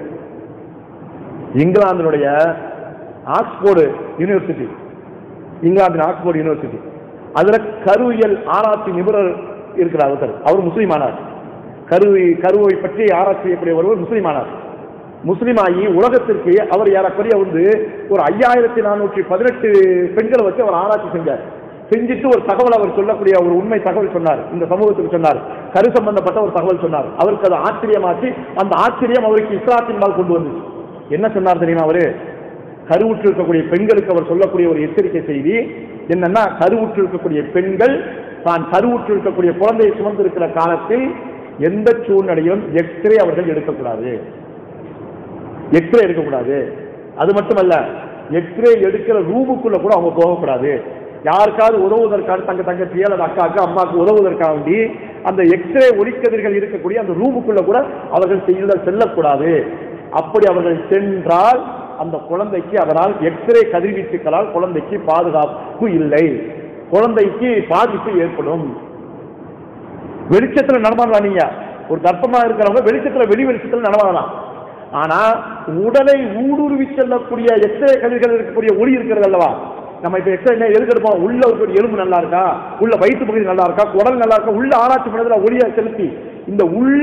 Speaker 1: இங்கிலாந்தினுடைய ஆக்ஸ்போர்டு யூனிவர்சிட்டி இங்கிலாந்தின் ஆக்ஸ்போர்டு யூனிவர்சிட்டி அதுல கருவியல் ஆராய்ச்சி நிபுணர் இருக்கிறார் ஒருத்தர் அவர் முஸ்லீம் ஆனார் கரு கருவை பற்றி ஆராய்ச்சி செய்யக்கூடிய ஒருவர் முஸ்லிமானார் முஸ்லிமாகி உலகத்திற்கு அவர் ஏறக்குறைய வந்து ஒரு ஐயாயிரத்தி நானூற்றி பதினெட்டு பெண்களை வச்சு அவர் ஆராய்ச்சி செஞ்சார் செஞ்சுட்டு ஒரு தகவல் அவர் சொல்லக்கூடிய ஒரு உண்மை தகவல் சொன்னார் இந்த சமூகத்துக்கு சொன்னார் கரு சம்பந்தப்பட்ட ஒரு தகவல் சொன்னார் அவருக்கு அது ஆச்சரியமாச்சு அந்த ஆச்சரியம் அவருக்கு இஸ்லாத்தின் மேல் கொண்டு வந்துச்சு என்ன சொன்னார் தெரியுமா அவரு கருவுற்று இருக்கக்கூடிய பெண்களுக்கு அவர் சொல்லக்கூடிய ஒரு எச்சரிக்கை செய்தி என்னன்னா கருவுற்று இருக்கக்கூடிய பெண்கள் தான் கருவுற்று இருக்கக்கூடிய குழந்தையை சுமந்திருக்கிற காலத்தில் எந்த சூழ்நிலையிலும் எக்ஸ்ரே அவர்கள் எடுக்கக்கூடாது எக்ஸ்ரே எடுக்கக்கூடாது அது மட்டுமல்ல எக்ஸ்ரே எடுக்கிற ரூமுக்குள்ள கூட அவங்க போகக்கூடாது யாருக்காவது உதவுவதற்காக தங்க தங்கச்சி அல்லது அக்காவுக்கு அம்மாவுக்கு உதவுவதற்காக வேண்டி அந்த எக்ஸ்ரே ஒளிக்கதிர்கள் இருக்கக்கூடிய அந்த ரூமுக்குள்ள கூட அவர்கள் செல்ல செல்லக்கூடாது அப்படி அவர்கள் சென்றால் அந்த குழந்தைக்கு அதனால் எக்ஸ்ரே கதிர்வீச்சுக்களால் குழந்தைக்கு பாதுகாப்பு இல்லை குழந்தைக்கு பாதிப்பு ஏற்படும் வெளிச்சத்துல நடமாடலாம் நீங்க ஒரு கர்ப்பமா இருக்கிறவங்க வெளிச்சத்துல வெளி வெளிச்சத்துல நடமாடலாம் ஆனா உடலை ஊடுருவி செல்லக்கூடிய எக்ஸ்ரே கதிர்கள் இருக்கக்கூடிய ஒளி இருக்கிறது அல்லவா நம்ம இப்ப எக்ஸ்ரே என்ன எதுக்கு எடுப்போம் உள்ள ஒரு எலும்பு நல்லா இருக்கா உள்ள வயிற்று பகுதி நல்லா இருக்கா குடல் நல்லா இருக்கா உள்ள ஆராய்ச்சி பண்ணதுல ஒளியை செலுத்தி இந்த உள்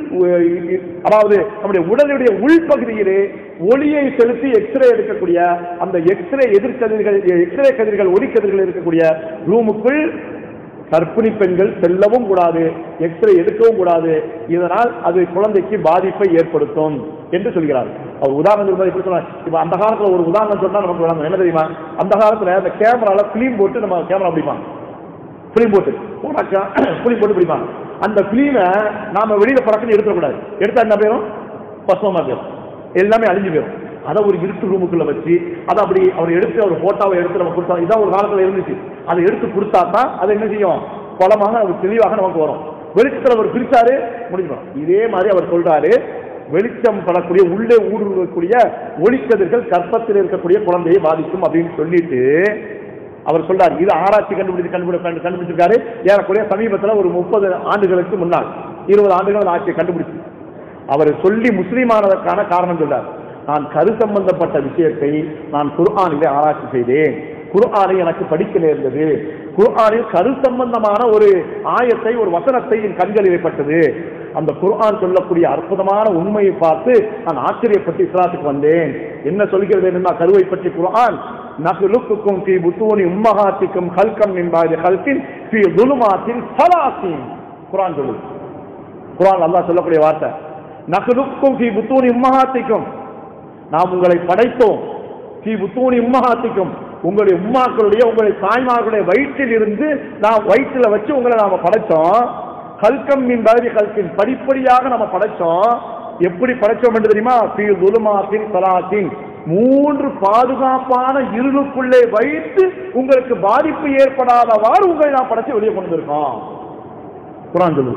Speaker 1: உ- அதாவது நம்முடைய உடலுடைய உள்பகுதியிலே ஒளியை செலுத்தி எக்ஸ்ரே எடுக்கக்கூடிய அந்த எக்ஸ்ரே எதிர்கதிர்கள் எக்ஸ்ரே கதிர்கள் ஒளிக்கதிர்கள் இருக்கக்கூடிய ரூமுக்குள் கர்ப்பிணி பெண்கள் செல்லவும் கூடாது எக்ஸ்ரே எடுக்கவும் கூடாது இதனால் அது குழந்தைக்கு பாதிப்பை ஏற்படுத்தும் என்று சொல்கிறார் அவர் உதாரணம் சொல்றது எப்படி சொல்றாரு இப்ப அந்த காலத்துல ஒரு உதாரணம் சொன்னா நமக்கு விளங்கும் என்ன தெரியுமா அந்த காலத்துல அந்த கேமரால பிலிம் போட்டு நம்ம கேமரா பிடிப்பாங்க பிலிம் போட்டு போனாக்கா பிலிம் போட்டு பிடிப்பாங்க அந்த பிலிமை நாம வெளியில படக்குன்னு எடுத்துடக்கூடாது எடுத்தா என்ன பேரும் பசுவமா போயிடும் எல்லாமே அழிஞ்சு போயிடும் அதை ஒரு இருட்டு ரூமுக்குள்ள வச்சு அதை அப்படி அவர் எடுத்து அவர் போட்டோவை எடுத்து நம்ம கொடுத்தா இதான் ஒரு காலத்துல இருந்துச்சு அதை எடுத்து கொடுத்தா தான் அது என்ன செய்யும் பலமாக அது தெளிவாக நமக்கு வரும் வெளிச்சத்தில் அவர் பிரிச்சாரு முடிஞ்சிடும் இதே மாதிரி அவர் சொல்றாரு வெளிச்சம் படக்கூடிய உள்ளே ஊடுருவக்கூடிய ஒளிக்கதிர்கள் கர்ப்பத்தில் இருக்கக்கூடிய குழந்தையை பாதிக்கும் அப்படின்னு சொல்லிட்டு அவர் சொல்றார் இது ஆராய்ச்சி கண்டுபிடிச்சு கண்டுபிடி கண்டு- கண்டுபிடிச்சிருக்காரு ஏறக்குறைய சமீபத்தில் ஒரு முப்பது ஆண்டுகளுக்கு முன்னால் இருபது ஆண்டுகள் ஆட்சியை கண்டுபிடிச்சு அவர் சொல்லி முஸ்லீமானதற்கான காரணம் சொல்றார் நான் கரு சம்பந்தப்பட்ட விஷயத்தை நான் குர்ஆனிலே ஆராய்ச்சி செய்தேன் குர்ஆனை எனக்கு படிக்க நேர்ந்தது குர்ஆனில் கரு சம்பந்தமான ஒரு ஆயத்தை ஒரு வசனத்தை என் கண்களில் ஏற்பட்டது அந்த குர்ஆன் சொல்லக்கூடிய அற்புதமான உண்மையை பார்த்து நான் ஆச்சரியப்பட்டு இஸ்லாத்துக்கு வந்தேன் என்ன சொல்கிறது என்னன்னா கருவை பற்றி குர்ஆன் நகுலுக்குக்கும் ஃபீ புத்தூனி உம்மஹாத்திக்கும் ஹல்கம் மின்பாதி ஹல்கின் ஃபீ துலுமாத்தின் சலாசின் குர்ஆன் சொல்லுது குர்ஆன் அல்லாஹ் சொல்லக்கூடிய வார்த்தை நகுலுக்கும் ஃபீ புத்தூனி உம்மஹாத்திக்கும் நாம் உங்களை படைத்தோம் ஃபீ புத்தூனி உம்மஹாத்திக்கும் உங்களுடைய உம்மாக்களுடைய உங்களுடைய தாய்மார்களுடைய வயிற்றில் இருந்து நாம் வயிற்றில் வச்சு உங்களை நாம படைச்சோம் கல்கம் மின் பகுதி கல்கின் படிப்படியாக நம்ம படைச்சோம் எப்படி படைச்சோம் என்று தெரியுமா ஃபீ துலுமாத்தின் சலாத்தின் மூன்று பாதுகாப்பான இருளுக்குள்ளே வைத்து உங்களுக்கு பாதிப்பு ஏற்படாதவாறு உங்களை நான் படைச்சு வெளியே கொண்டு வந்திருக்கோம் குரான் சொல்லுது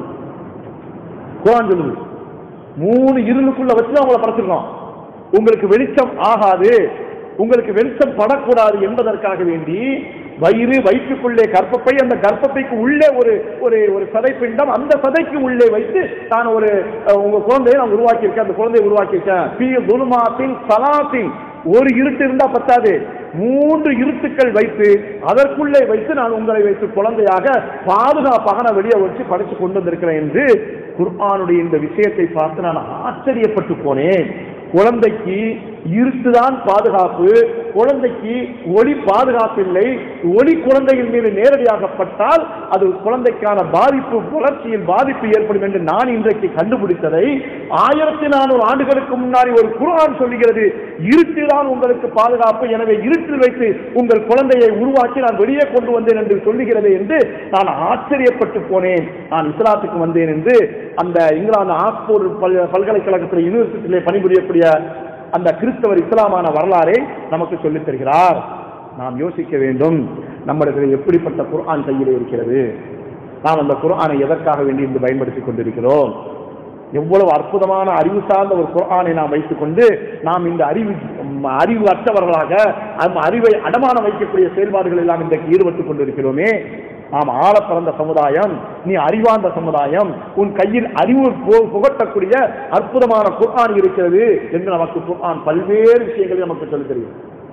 Speaker 1: குரான் சொல்லுது மூணு இருளுக்குள்ள வச்சு தான் உங்களை படைச்சிருக்கோம் உங்களுக்கு வெளிச்சம் ஆகாது உங்களுக்கு வெளிச்சம் படக்கூடாது என்பதற்காக வேண்டி வயிறு வயிற்றுக்குள்ளே கர்ப்பப்பை அந்த கர்ப்பப்பைக்கு உள்ளே ஒரு ஒரு ஒரு சதை பிண்டம் அந்த சதைக்கு உள்ளே வைத்து நான் ஒரு அஹ், உங்க குழந்தையை நான் உருவாக்கியிருக்கேன் அந்த குழந்தையை உருவாக்கியிருக்கேன் பி துலுமாத்தின் சலாத்தின் ஒரு இருட்டு இருந்தா பத்தாது மூன்று இருட்டுக்கள் வைத்து அதற்குள்ளே வைத்து நான் உங்களை வைத்து குழந்தையாக பாதுகாப்பாக நான் வெளியே வச்சு படைச்சு கொண்டு வந்திருக்கிறேன் என்று குர்ஆனுடைய இந்த விஷயத்தை பார்த்து நான் ஆச்சரியப்பட்டு போனேன் குழந்தைக்கு இருட்டுதான் பாதுகாப்பு குழந்தைக்கு ஒளி பாதுகாப்பில்லை ஒளி குழந்தையின் மீது நேரடியாகப்பட்டால் அது குழந்தைக்கான பாதிப்பு வளர்ச்சியில் பாதிப்பு ஏற்படும் என்று நான் இன்றைக்கு கண்டுபிடித்ததை ஆயிரத்தி நானூறு ஆண்டுகளுக்கு முன்னாடி ஒரு குர்ஆன் சொல்லுகிறது இருட்டுதான் உங்களுக்கு பாதுகாப்பு எனவே இருட்டில் வைத்து உங்கள் குழந்தையை உருவாக்கி நான் வெளியே கொண்டு வந்தேன் என்று சொல்லுகிறது என்று நான் ஆச்சரியப்பட்டு போனேன் நான் இஸ்லாத்துக்கு வந்தேன் என்று அந்த இங்கிலாந்து ஆக்ஸ்போர்ட் பல் பல்கலைக்கழகத்தில் யூனிவர்சிட்டியிலே பணிபுரியக்கூடிய அந்த கிறிஸ்தவர் இஸ்லாமான வரலாறை நமக்கு சொல்லித் தருகிறார் நாம் யோசிக்க வேண்டும் நம்மிடத்தில் எப்படிப்பட்ட குர்ஆன் கையிலே இருக்கிறது நாம் அந்த குர்ஆனை எதற்காக வேண்டி இன்று பயன்படுத்திக் கொண்டிருக்கிறோம் எவ்வளவு அற்புதமான அறிவு சார்ந்த ஒரு குர்ஆனை நாம் வைத்துக்கொண்டு நாம் இந்த அறிவு ம், அறிவு அற்றவர்களாக அந்த அறிவை அடமானம் வைக்கக்கூடிய செயல்பாடுகள் எல்லாம் இன்றைக்கு ஈடுபட்டுக் கொண்டிருக்கிறோமே நாம் ஆழ பிறந்த சமுதாயம் நீ அறிவார்ந்த சமுதாயம் உன் கையில் அறிவு பு- புகட்டக்கூடிய அற்புதமான குர்ஆன் இருக்கிறது என்று நமக்கு குர்ஆன் பல்வேறு விஷயங்களை நமக்கு சொல்லித் தெரியும்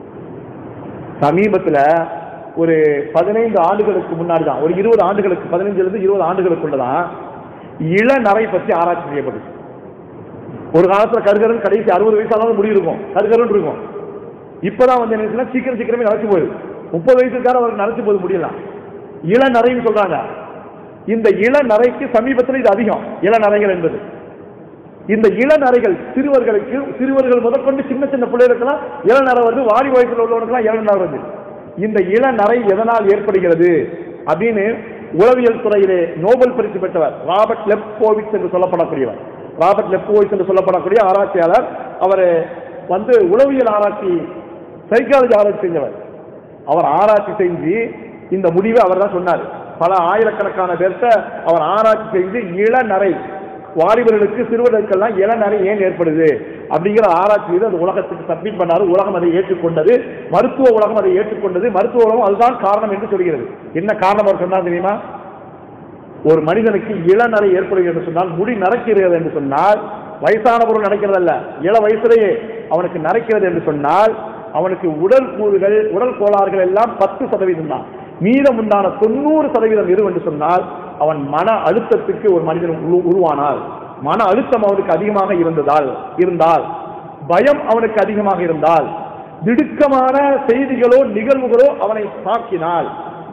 Speaker 1: சமீபத்துல ஒரு பதினைந்து ஆண்டுகளுக்கு முன்னாடி தான் ஒரு இருபது ஆண்டுகளுக்கு பதினைஞ்சுல இருந்து இருபது ஆண்டுகளுக்குள்ளதான் இளநரை பற்றி ஆராய்ச்சி செய்யப்பட்டுச்சு ஒரு காலத்துல கருகரன் கடைசி அறுபது வயசு ஆனாலும் முடி இருக்கும் கருகரன் இருக்கும் இப்பதான் வந்து என்ன செய்யலாம், சீக்கிரம் சீக்கிரமே நரைச்சு போகுது முப்பது வயசுக்கார அவருக்கு நரைச்சு போது முடியலாம் இளநரைன்னு சொல்றாங்க இந்த இளநரைக்கு சமீபத்தில் இது அதிகம் இளநரைகள் என்பது இந்த இளநரைகள் சிறுவர்களுக்கு சிறுவர்கள் முதற்கொண்டு சின்ன சின்ன பிள்ளைகளுக்கெல்லாம் இளநரை வருது வாடி வயசுல உள்ளவனுக்கெல்லாம் இளநரை வருது இந்த இளநரை எதனால் ஏற்படுகிறது அப்படின்னு உளவியல் துறையிலே நோபல் பரிசு பெற்றவர் ராபர்ட் லெப்கோவிச் என்று சொல்லப்படக்கூடியவர் ராபர்ட் லெப்கோவிச் என்று சொல்லப்படக்கூடிய ஆராய்ச்சியாளர் அவர் வந்து உளவியல் ஆராய்ச்சி சைக்காலஜி ஆராய்ச்சி செஞ்சவர் அவர் ஆராய்ச்சி செஞ்சு இந்த முடிவை அவர் தான் சொன்னார் பல ஆயிரக்கணக்கான பேர்த்த அவர் ஆராய்ச்சி செஞ்சு இளநரை வாலிபர்களுக்கு சிறுவர்களுக்கெல்லாம் இளநரை ஏன் ஏற்படுது அப்படிங்கிற ஆராய்ச்சி செய்து அது உலகத்துக்கு சப்மிட் பண்ணாரு உலகம் அதை ஏற்றுக்கொண்டது மருத்துவ உலகம் அதை ஏற்றுக்கொண்டது மருத்துவ உலகம் அதுதான் காரணம் என்று சொல்கிறது என்ன காரணம் அவர் சொன்னார் தெரியுமா ஒரு மனிதனுக்கு இளநரை ஏற்படுகிறது என்று சொன்னால் முடி நரைக்கிறது என்று சொன்னால் வயசான பொருள் நடக்கிறதல்ல இள வயசுலேயே அவனுக்கு நரைக்கிறது என்று சொன்னால் அவனுக்கு உடல் கூறுகள் உடல் கோளாறுகள் எல்லாம் பத்து சதவீதம் தான் மீதம் உண்டான தொண்ணூறு சதவீதம் இரு என்று சொன்னால் அவன் மன அழுத்தத்துக்கு ஒரு மனிதன் உரு- உருவானால் மன அழுத்தம் அவனுக்கு அதிகமாக இருந்ததால் இருந்தால் பயம் அவனுக்கு அதிகமாக இருந்தால் திடுக்கமான செய்திகளோ நிகழ்வுகளோ அவனை தாக்கினால்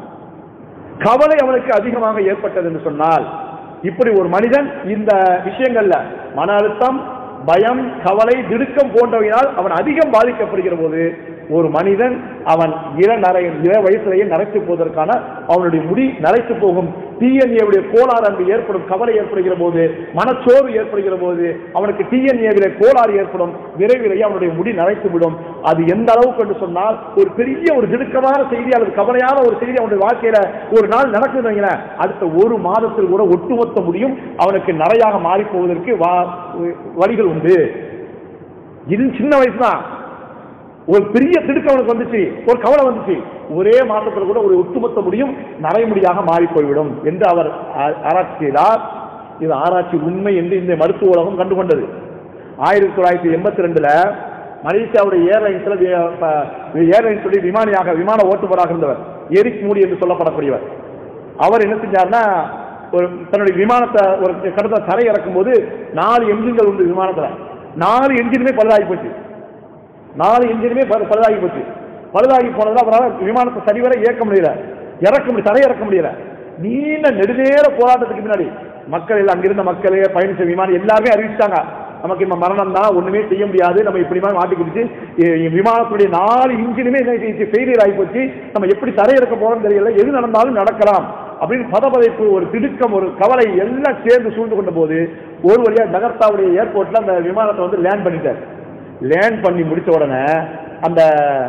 Speaker 1: கவலை அவனுக்கு அதிகமாக ஏற்பட்டது என்று சொன்னால் இப்படி ஒரு மனிதன் இந்த விஷயங்கள்ல மன அழுத்தம் பயம் கவலை திடுக்கம் போன்றவையினால் அவன் அதிகம் பாதிக்கப்படுகிற போது ஒரு மனிதன் அவன் இளநரை இள வயசுலேயே நரைத்து போவதற்கான அவனுடைய முடி நரைத்து போகும் டிஎன்ஏவுடைய கோளாறு அங்கு ஏற்படும் கவலை ஏற்படுகிற போது மனச்சோர்வு ஏற்படுகிற போது அவனுக்கு டிஎன்ஏவிலே கோளாறு ஏற்படும் விரைவிலேயே அவனுடைய முடி நரைத்து விடும் அது எந்த அளவுக்கு என்று சொன்னால் ஒரு பெரிய ஒரு திடுக்கமான செய்தி அல்லது கவலையான ஒரு செய்தி அவனுடைய வாழ்க்கையில ஒரு நாள் நடக்குதுன்னு வைங்களேன், அடுத்த ஒரு மாதத்தில் கூட ஒட்டுமொத்த முடியும் அவனுக்கு நரையாக மாறி போவதற்கு வா- வழிகள் உண்டு இது சின்ன வயசு தான் ஒரு பெரிய திடுக்கம் அவனுக்கு வந்துச்சு ஒரு கவலை வந்துச்சு ஒரே மாதத்தில் கூட ஒரு ஒட்டுமொத்த முடியும் நரைமுடியாக மாறி போய்விடும் என்று அவர் ஆ- ஆராய்ச்சி செய்தார் இது ஆராய்ச்சி உண்மை என்று இந்த மருத்துவ உலகம் கண்டுகொண்டது ஆயிரத்தி தொள்ளாயிரத்தி எண்பத்தி ரெண்டுல மலேசியாவுடைய ஏர்லைன்ஸ்ல ஏர்லைன்ஸ் விமானியாக விமான ஓட்டுநராக இருந்தவர் எரிக் மூடி என்று சொல்லப்படக்கூடியவர் அவர் என்ன செஞ்சார்னா ஒரு தன்னுடைய விமானத்தை ஒரு கடந்த தரை இறக்கும் போது நாலு என்ஜின்கள் உண்டு விமானத்துல நாலு என்ஜினுமே பழுதாகி போச்சு நாலு என்ஜினுமே பழு- பழுதாகி போச்சு பழுதாகி போனதுல அவரால் விமானத்தை சரிவர இயக்க முடியல இறக்க முடியல தரை இறக்க முடியல நீண்ட நெடுநேர போராட்டத்துக்கு பின்னாடி மக்கள் எல்லாம் அங்கிருந்த மக்களே பயணிச்ச விமானம் எல்லாருமே அறிவிச்சிட்டாங்க நமக்கு நம்ம மரணம் தான் ஒண்ணுமே செய்ய முடியாது நம்ம இப்படி மாதிரி மாட்டிக்கிடுச்சு இ- விமானத்துடைய நாலு இன்ஜினுமே ஃபெயிலியர் ஆகி போச்சு நம்ம எப்படி தரையிறக்க போறோம்னு தெரியல எது நடந்தாலும் நடக்கலாம் அப்படின்னு பதபதைப்பு ஒரு திடுக்கம் ஒரு கவலை எல்லாம் சேர்ந்து சூழ்ந்து கொண்ட போது ஒரு வழியா ஜகர்த்தாவுடைய ஏர்போர்ட்ல அந்த விமானத்தை வந்து லேண்ட் பண்ணிட்டார் லேண்ட் பண்ணி முடிச்ச உடனே அந்த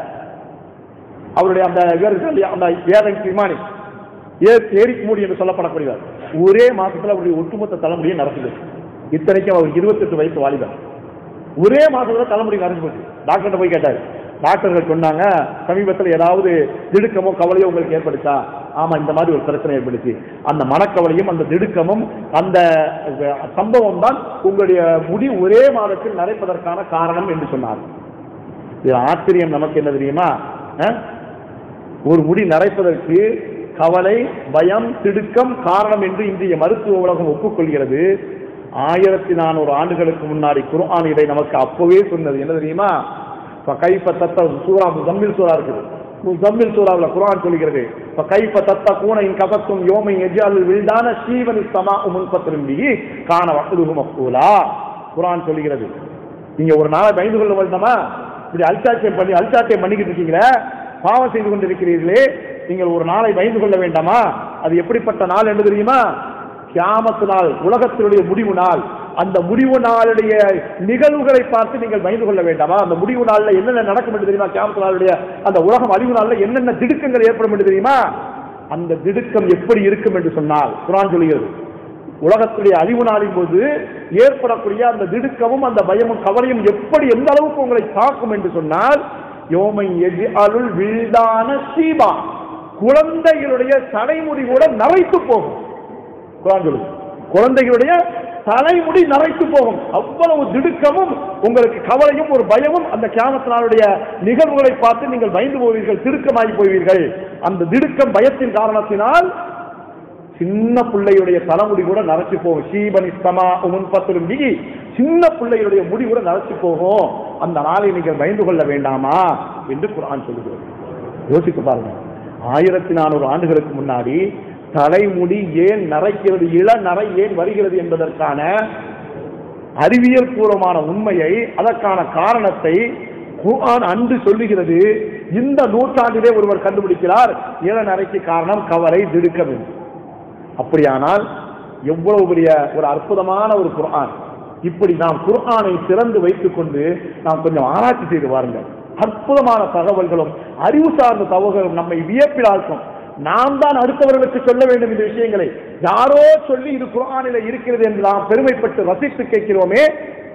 Speaker 1: அவருடைய அந்த இவர் இருக்கார் இல்லையா, அந்த ஏர்லைன்ஸ் விமானி ஏ- ஏரிக் மூடி என்று சொல்லப்படக்கூடியவர் ஒரே மாசத்துல அவருடைய ஒட்டுமொத்த தலைமுடியை நடக்குது இத்தனைக்கும் அவர் இருபத்தெட்டு வயசு வாலிபர் ஒரே மாசத்துல தலைமுடி நரைஞ்சு போச்சு டாக்டர்கிட்ட போய் கேட்டார் டாக்டர்கள் சொன்னாங்க சமீபத்தில் ஏதாவது திடுக்கமோ கவலையோ உங்களுக்கு ஏற்படுச்சா ஆமா இந்த மாதிரி ஒரு பிரச்சனை ஏற்படுச்சு அந்த மனக்கவலையும் அந்த திடுக்கமும் அந்த அஹ், சம்பவம் தான் உங்களுடைய முடி ஒரே மாதத்தில் நரைப்பதற்கான காரணம் என்று சொன்னார் இது ஆச்சரியம் நமக்கு என்ன தெரியுமா அஹ்? ஒரு முடி நரைப்பதற்கு கவலை பயம் திடுக்கம் காரணம் என்று இன்றைய மருத்துவ உலகம் ஒப்புக்கொள்கிறது ஆயிரத்தி நானூறு ஆண்டுகளுக்கு முன்னாடி குர்ஆன் இதை நமக்கு அப்பவே சொன்னது என்ன தெரியுமா இப்ப கைப்ப தத்த சூரா முசம்மில் சூரா இருக்குது முசம்மில் சூறாவில் குர்ஆன் சொல்கிறது இப்ப கைப்ப தத்த கூனையின் கபத்தும் யோமை எஜால் வில்தான சீவனி சமா முன்பத்திரும்பி காண வக்குதுகு மக்கூலா குர்ஆன் சொல்கிறது நீங்க ஒரு நாளை பயந்து கொள்ள வேண்டாமா இப்படி அல்சாட்டியம் பண்ணி அல்சாட்டியம் பண்ணிக்கிட்டு இருக்கீங்களே பாவம் செய்து கொண்டிருக்கிறீர்களே நீங்கள் ஒரு நாளை பயந்து கொள்ள வேண்டாமா அது எப்படிப்பட்ட நாள் என்று தெரியுமா கியாமத்து நாள் உலகத்தினுடைய முடிவு நாள் அந்த முடிவு நாளுடைய நிகழ்வுகளை பார்த்து நீங்கள் பயந்து கொள்ள வேண்டாமா அந்த முடிவு நாள்ல என்னென்ன நடக்கும் என்று தெரியுமா கியாமத்து நாளுடைய அந்த உலகம் அழிவு நாள்ல என்னென்ன திடுக்கங்கள் ஏற்படும் என்று தெரியுமா அந்த திடுக்கம் எப்படி இருக்கும் என்று சொன்னால் குரான் சொல்கிறது உலகத்துடைய அழிவு நாளின் போது ஏற்படக்கூடிய அந்த திடுக்கமும் அந்த பயமும் கவலையும் எப்படி எந்த அளவுக்கு உங்களை தாக்கும் என்று சொன்னால் யோமை எஜி அருள் வில்தான சீபா குழந்தைகளுடைய தலைமுடி கூட நரைத்து போகும் குரான் சொல்லுது குழந்தைகளுடைய தலைமுடி நரைத்து போகும் அவ்வளவு திடுக்கமும் உங்களுக்கு கவலையும் ஒரு பயமும் அந்த கியாமத்தினாருடைய நிகழ்வுகளை பார்த்து நீங்கள் பயந்து போவீர்கள் திடுக்கமாகி போவீர்கள் அந்த திடுக்கம் பயத்தின் காரணத்தினால் சின்ன பிள்ளையுடைய தலைமுடி கூட நரைச்சு போகும் சீபனிஸ்தமா முன்பத்திலும் மிகி சின்ன பிள்ளையுடைய முடி கூட நரைச்சு போகும் அந்த நாளை நீங்கள் பயந்து கொள்ள வேண்டாமா என்று குர்ஆன் சொல்லுகிறது யோசித்து பாருங்க ஆயிரத்தி நானூறு ஆண்டுகளுக்கு முன்னாடி தலைமுடி ஏன் நரைக்கிறது இள நரை ஏன் வருகிறது என்பதற்கான அறிவியல் பூர்வமான உண்மையை அதற்கான காரணத்தை குர்ஆன் அன்று சொல்லுகிறது இந்த நூற்றாண்டிலே ஒருவர் கண்டுபிடிக்கிறார் இளநரைக்கு காரணம் கவலை திடுக்கம் என்று. அப்படியானால் எவ்வளவு பெரிய ஒரு அற்புதமான ஒரு குர்ஆன் இப்படி நாம் குர்ஆனை திறந்து வைத்துக் கொண்டு நாம் கொஞ்சம் ஆராய்ச்சி செய்து பாருங்கள் அற்புதமான தகவல்களும் அறிவு சார்ந்த தகவல்களும் நம்மை வியப்பில் ஆழ்த்தும் நாம் தான் அடுத்தவர்களுக்கு சொல்ல வேண்டும் இந்த விஷயங்களை யாரோ சொல்லி இது குர்ஆனில இருக்கிறது என்று நாம் பெருமைப்பட்டு ரசித்து கேட்கிறோமே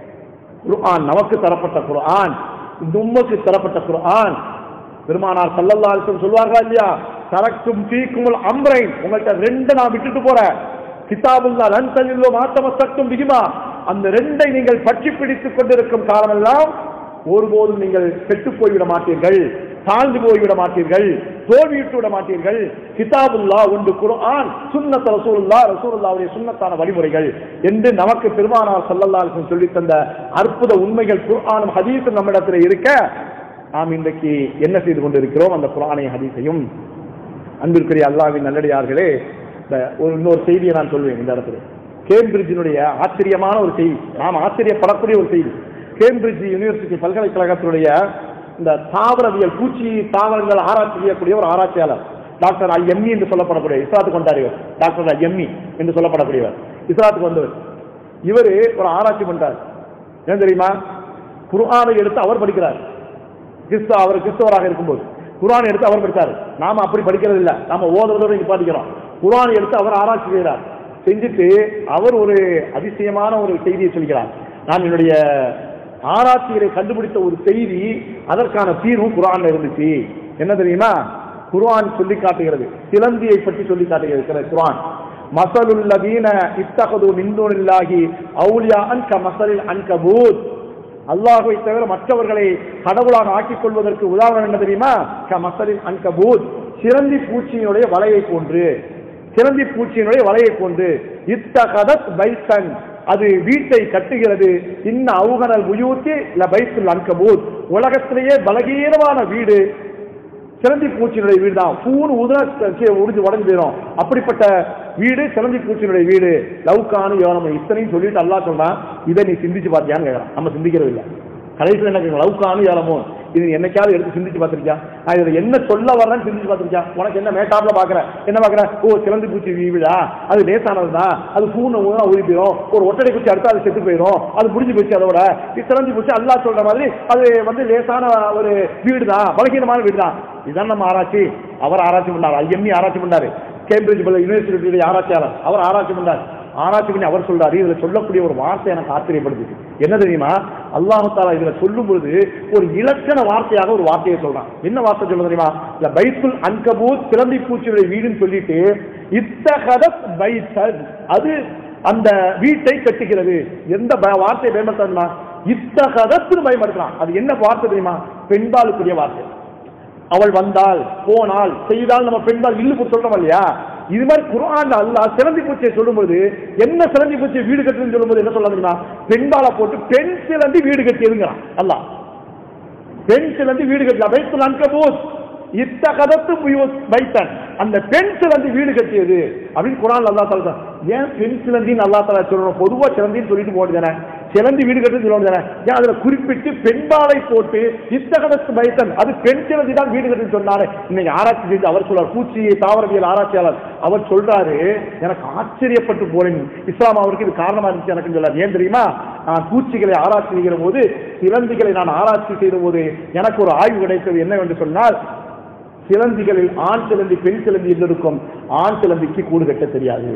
Speaker 1: குர்ஆன் நமக்கு தரப்பட்ட குர்ஆன் இந்த உம்மக்கு தரப்பட்ட குர்ஆன் பெருமானார் சல்லல்லா அலிஸ்லம் சொல்வார்களா இல்லையா தரக்கும் தீக்குமுல் அம்ரை உங்கள்கிட்ட ரெண்டு நான் விட்டுட்டு போறேன் கிதாபுல்லா லன் தல்லில்லோ மாத்தமசக்கும் பிகிமா அந்த ரெண்டை நீங்கள் பற்றி பிடித்துக் கொண்டிருக்கும் காலமெல்லாம் ஒருபோதும் நீங்கள் கெட்டு போய்விட மாட்டீர்கள் தாழ்ந்து போய்விட மாட்டீர்கள் தோல்வியிட்டு விட மாட்டீர்கள் கிதாபுல்லா ஒன்று குர்ஆன் சுன்னத் ரசூலுல்லா ரசூலுல்லாவுடைய சுன்னத்தான வழிமுறைகள் என்று நமக்கு பெருமானார் ஸல்லல்லாஹு அலைஹி வஸல்லம் சொல்லித் தந்த அற்புத உண்மைகள் குர்ஆனும் ஹதீஸும் நம்மிடத்தில் இருக்க நாம் இன்றைக்கு என்ன செய்து கொண்டிருக்கிறோம் அந்த குர்ஆனை ஹதீஸையும் அன்பிற்குரிய அல்லாஹ்வின் நல்லடியார்களே இந்த ஒரு இன்னொரு செய்தியை நான் சொல்வேன் இந்த இடத்துல கேம்பிரிட்ஜினுடைய ஆச்சரியமான ஒரு செய்தி நாம் ஆச்சரியப்படக்கூடிய ஒரு செய்தி கேம்பிரிட்ஜ் யூனிவர்சிட்டி பல்கலைக்கழகத்தினுடைய இந்த தாவரவியல் பூச்சி தாவரங்கள் ஆராய்ச்சி செய்யக்கூடிய ஒரு ஆராய்ச்சியாளர் டாக்டர் ஐஎம்இ என்று சொல்லப்படக்கூடிய இஸ்லாத்துக்கு வந்தார் டாக்டர் ஐஎம்இ என்று சொல்லப்படக்கூடியவர் இஸ்லாத்துக்கு வந்தவர் இவர் ஒரு ஆராய்ச்சி பண்றார் ஏன் தெரியுமா குர்ஆனை எடுத்து அவர் படிக்கிறார் கிறிஸ்தவ அவர் கிறிஸ்தவராக இருக்கும்போது குர்ஆனை எடுத்து அவர் படித்தார் நாம அப்படி படிக்கிறது இல்ல நாம ஓதுறதோட நிப்பாட்டிக்கிறோம் குர்ஆனை எடுத்து அவர் ஆராய்ச்சி செய்கிறார் செஞ்சுட்டு அவர் ஒரு அதிசயமான ஒரு செய்தியை சொல்கிறார் நான் என்னுடைய ஆராய்ச்சிகளை கண்டுபிடித்த ஒரு செய்தி அதற்கான தீர்வும் குர்ஆன்ல இருந்துச்சு என்ன தெரியுமா குர்ஆன் சொல்லி காட்டுகிறது சிலந்தியை பற்றி சொல்லி காட்டுகிறது குர்ஆன் மசலுல்லதீன இத்தகது மின்தூனில்லாகி அவுலியா அன்க மசலில் அன்கபூத் அல்லாஹ்வை தவிர மற்றவர்களை கடவுளாக ஆக்கிக் கொள்வதற்கு உதாரணம் என்ன தெரியுமா க மசலில் அன்கபூத் சிலந்தி பூச்சியினுடைய வலையை போன்று சிலந்தி பூச்சியினுடைய வலையை போன்று இத்தகதத் பைசன் அது வீட்டை கட்டுகிறது இன்ன அவுகனல் உயூத்தி ல பைத்துல் அன்கபூத் உலகத்திலேயே பலகீனமான வீடு சிலந்தி பூச்சியினுடைய வீடு தான் பூன்னு உதன உடிஞ்சு உடஞ்சு போயிடும் அப்படிப்பட்ட வீடு சிலந்தி பூச்சியினுடைய வீடு லவுக்கானு யோனம் இத்தனையும் சொல்லிட்டு அல்லாஹ் சொல்றான் இதை நீ சிந்திச்சு பார்த்தியான்னு கேட்கறான் நம்ம சிந்திக்கிறது இல்லை கடைசியில் என்ன கேட்கலாம் லவுக்கானு யோனமோ இது என்னைக்காவது எடுத்து சிந்திச்சு பார்த்திருக்கியா நான் இதில் என்ன சொல்ல வர்றேன்னு சிந்திச்சு பார்த்திருக்கியா உனக்கு என்ன மேட்டாப்ல பார்க்குற என்ன பார்க்குற ஓ சிலந்தி பூச்சி வீடா அது லேசானது தான் அது பூனை ஊதா ஊறி போயிடும் ஒரு ஒட்டடை பூச்சி அடுத்தா அது செத்து போயிடும் அது முடிஞ்சு போச்சு அதோட இது சிலந்தி பூச்சி அல்லாஹ் சொல்ற மாதிரி அது வந்து லேசான ஒரு வீடு தான் பலகீனமான வீடு தான் இதான் நம்ம ஆராய்ச்சி அவர் ஆராய்ச்சி பண்ணார் ஐஎம்இ ஆராய்ச்சி பண்ணாரு கேம்பிரிட்ஜ் யூனிவர்சிட்டியுடைய ஆராய்ச்சியாளர் அவர் ஆராய்ச்சி பண்ணார் ஆராய்ச்சி பண்ணி அவர் சொல்றாரு இதுல சொல்லக்கூடிய ஒரு வார்த்தை எனக்கு ஆச்சரியப்படுது என்ன தெரியுமா அல்லாஹு தாலா இதுல சொல்லும் பொழுது ஒரு இலக்கண வார்த்தையாக ஒரு வார்த்தையை சொல்றான் என்ன வார்த்தை சொல்ல தெரியுமா இல்ல பைத்துல் அன்கபூத் சிலந்தி பூச்சியுடைய வீடுன்னு சொல்லிட்டு இத்தகதத் பைத்தன் அது அந்த வீட்டை கட்டுகிறது எந்த ப- வார்த்தையை பயன்படுத்தணுமா இத்தகதத்து பயன்படுத்தலாம் அது என்ன வார்த்தை தெரியுமா பெண்பாலுக்குரிய வார்த்தை அவள் வந்தால் போனால் செய்தால் நம்ம பெண்பால் இல்லு சொல்றோம் இல்லையா இது மாதிரி குர்ஆன்ல அல்லாஹ் சிலந்தி பூச்சியை சொல்லும்போது என்ன சிலந்தி பூச்சியை வீடு கட்டுறதுன்னு சொல்லும்போது என்ன சொல்ல தெரியுமா பெண்பாலை போட்டு பெண் சிலந்தி வீடு கட்டியதுங்கிறான் அல்லாஹ் பெண் சிலந்தி வீடு கட்டலாம் வைத்து அன்கபூத் இத்த கதத்து வைத்தன் அந்த பெண் சிலந்தி வீடு கட்டியது அப்படின்னு குரான் அல்லா தாலா ஏன் பெண் சிலந்தின்னு அல்லா தாலா சொல்லணும் பொதுவா சிலந்தின்னு சொல்லிட்டு போடுதானே சிலந்தி வீடு கட்டுன்னு சொல்ல வேண்டியதானே ஏன் அதுல குறிப்பிட்டு பெண்பாலை போட்டு இத்த கதத்து வைத்தன் அது பெண் சிலந்தி தான் வீடு கட்டுன்னு சொன்னாரு இன்னைக்கு ஆராய்ச்சி செஞ்சு அவர் சொல்றார் பூச்சி தாவரவியல் ஆராய்ச்சியாளர் அவர் சொல்றாரு எனக்கு ஆச்சரியப்பட்டு போறேன் இஸ்லாம் அவருக்கு இது காரணமா இருந்துச்சு எனக்கு சொல்லார் ஏன் தெரியுமா நான் பூச்சிகளை ஆராய்ச்சி செய்கிற போது சிலந்திகளை நான் ஆராய்ச்சி செய்த போது எனக்கு ஒரு ஆய்வு கிடைத்தது என்னவென்று சொன்னால் சிலந்திகளில் ஆண் சிலந்தி பெண் சிலந்தி என்று இருக்கும் ஆண் சிலந்திக்கு கூடு கட்ட தெரியாது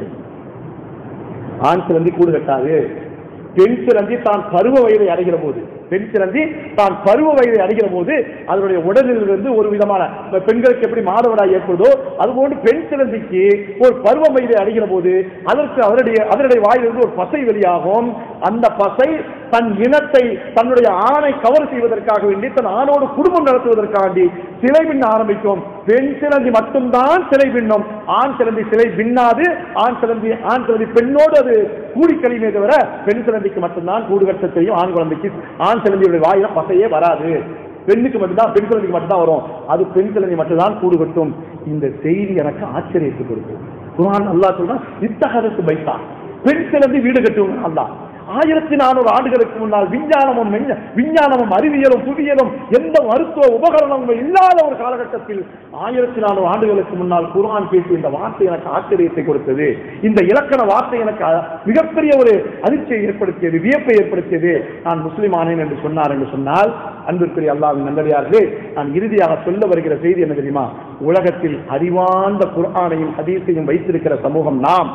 Speaker 1: ஆண் சிலந்தி கூடு கட்டாது பெண் சிலந்தி தான் பருவ வயதை அடைகிற போது பெண் சிலந்தி தான் பருவ வயதை அடைகிற போது அதனுடைய உடலில் இருந்து ஒரு விதமான இப்ப பெண்களுக்கு எப்படி மாதவிடாய் ஏற்படுதோ அதுபோன்று பெண் சிலந்திக்கு ஒரு பருவ வயதை அடைகிற போது அதற்கு அதனுடைய அதனுடைய வாயிலிருந்து ஒரு பசை வெளியாகும் அந்த பசை தன் இனத்தை தன்னுடைய ஆணை கவர் செய்வதற்காக வேண்டி தன் ஆணோடு குடும்பம் நடத்துவதற்காண்டி சிலை பின்ன ஆரம்பிக்கும் பெண் சிலந்தி மட்டும்தான் சிலை பின்னும் ஆண் சிலந்தி சிலை பின்னாது ஆண் சிலந்தி ஆண் சிலந்தி பெண்ணோடு அது கூடி கழியுமே தவிர பெண் சிலந்திக்கு மட்டும்தான் கூடு கட்ட தெரியும் ஆண் குழந்தைக்கு ஆண் சிலந்தியுடைய வாயில பசையே வராது பெண்ணுக்கு மட்டும்தான் பெண் குழந்தைக்கு மட்டும்தான் வரும் அது பெண் குழந்தை மட்டும்தான் கூடு கட்டும் இந்த செய்தி எனக்கு ஆச்சரியத்தை கொடுக்கும் குரான் அல்லாஹ் சொல்றான் இத்தகரத்து பைத்தா பெண் சிலந்தி வீடு கட்டும் அல்லாஹ் ஆயிரத்தி நானூறு ஆண்டுகளுக்கு முன்னால் விஞ்ஞானமும் மெஞ்ஞ- விஞ்ஞானமும் அறிவியலும் புவியியலும் எந்த மருத்துவ உபகரணமும் இல்லாத ஒரு காலகட்டத்தில் ஆயிரத்தி நானூறு ஆண்டுகளுக்கு முன்னால் குர்ஆன் பேசிய இந்த வார்த்தை எனக்கு ஆச்சரியத்தை கொடுத்தது இந்த இலக்கண வார்த்தை எனக்கு அ- மிகப்பெரிய ஒரு அதிர்ச்சியை ஏற்படுத்தியது வியப்பை ஏற்படுத்தியது நான் முஸ்லிம் ஆனேன் என்று சொன்னார் என்று சொன்னால் அன்பிற்குரிய அல்லாவின் நந்தடியார்களே நான் இறுதியாக சொல்ல வருகிற செய்தி என்ன தெரியுமா உலகத்தில் அறிவார்ந்த குர்ஆனையும் ஹதீஸையும் வைத்திருக்கிற சமூகம் நாம்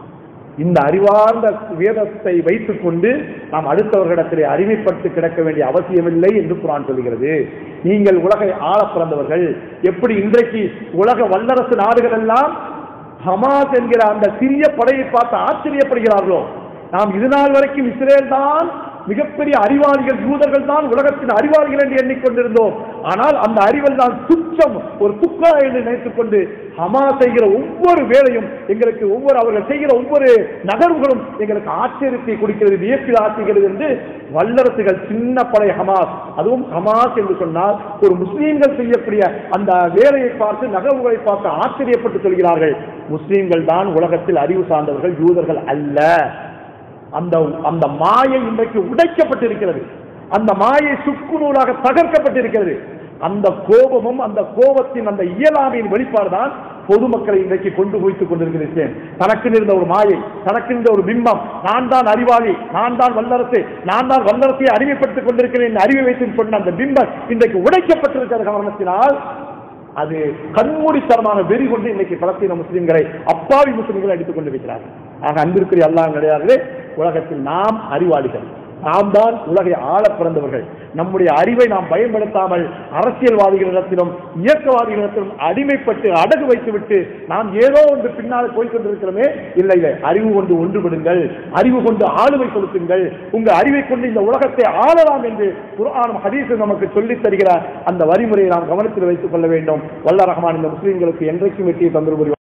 Speaker 1: இந்த அறிவார்ந்த வேதத்தை வைத்துக் கொண்டு நாம் அடுத்தவர்களிடத்திலே அறிவைப்பட்டு கிடக்க வேண்டிய அவசியமில்லை என்று குரான் சொல்கிறது நீங்கள் உலகை ஆள பிறந்தவர்கள் எப்படி இன்றைக்கு உலக வல்லரசு நாடுகள் எல்லாம் ஹமாஸ் என்கிற அந்த சிறிய படையை பார்த்து ஆச்சரியப்படுகிறார்களோ நாம் இது நாள் வரைக்கும் இஸ்ரேல் தான் மிகப்பெரிய அறிவாளிகள் யூதர்கள் தான் உலகத்தின் அறிவாளிகள் என்று எண்ணிக்கொண்டிருந்தோம் ஆனால் அந்த அறிவல் தான் துச்சம் ஒரு துக்கா என்று நினைத்துக் கொண்டு ஹமா செய்கிற ஒவ்வொரு வேலையும் எங்களுக்கு ஒவ்வொரு அவர்கள் செய்கிற ஒவ்வொரு நகர்வுகளும் எங்களுக்கு ஆச்சரியத்தை கொடுக்கிறது வியப்பில் ஆற்றுகிறது என்று வல்லரசுகள் சின்ன படை ஹமாஸ் அதுவும் ஹமாஸ் என்று சொன்னால் ஒரு முஸ்லீம்கள் செய்யக்கூடிய அந்த வேலையை பார்த்து நகர்வுகளை பார்த்து ஆச்சரியப்பட்டு சொல்கிறார்கள் முஸ்லீம்கள் தான் உலகத்தில் அறிவு சார்ந்தவர்கள் யூதர்கள் அல்ல அந்த அந்த மாயை இன்றைக்கு உடைக்கப்பட்டிருக்கிறது அந்த மாயை சுக்கு நூலாக தகர்க்கப்பட்டிருக்கிறது அந்த கோபமும் அந்த கோபத்தின் அந்த இயலாமையின் வெளிப்பாடு தான் பொதுமக்களை இன்றைக்கு கொண்டு குவித்துக் கொண்டிருக்கிறேன் தனக்கு இருந்த ஒரு மாயை தனக்கு இருந்த ஒரு பிம்பம் நான் தான் அறிவாளி நான் தான் வல்லரசு நான் தான் வல்லரசை அறிவைப்படுத்திக் கொண்டிருக்கிறேன் அறிவை வைத்து சொன்ன அந்த பிம்பம் இன்றைக்கு உடைக்கப்பட்டிருக்கிற காரணத்தினால் அது கண்மூடித்தனமான வெறி கொண்டு இன்னைக்கு பலஸ்தீன முஸ்லிம்களை அப்பாவி முஸ்லிம்களை அடித்துக் கொண்டிருக்கிறார்கள் ஆக அன்பிற்குரிய அல்லாஹ் கிடையாது உலகத்தில் நாம் அறிவாளிகள் நாம் தான் உலகை ஆள பிறந்தவர்கள் நம்முடைய அறிவை நாம் பயன்படுத்தாமல் அரசியல்வாதிகளிடத்திலும் இயக்கவாதிகளிடத்திலும் அடிமைப்பட்டு அடகு வைத்துவிட்டு நாம் ஏதோ ஒன்று பின்னால் போய் கொண்டிருக்கிறோமே இல்லை இல்லை அறிவு கொண்டு ஒன்றுபடுங்கள் அறிவு கொண்டு ஆளுமை செலுத்துங்கள் உங்க அறிவை கொண்டு இந்த உலகத்தை ஆளலாம் என்று குர்ஆனும் ஹதீஸும் நமக்கு சொல்லித் தருகிற அந்த வரிமுறையை நாம் கவனத்தில் வைத்துக் கொள்ள வேண்டும் வல்ல ரஹ்மான் இந்த முஸ்லிம்களுக்கு என்றைக்கும் வெற்றியை தந்துரு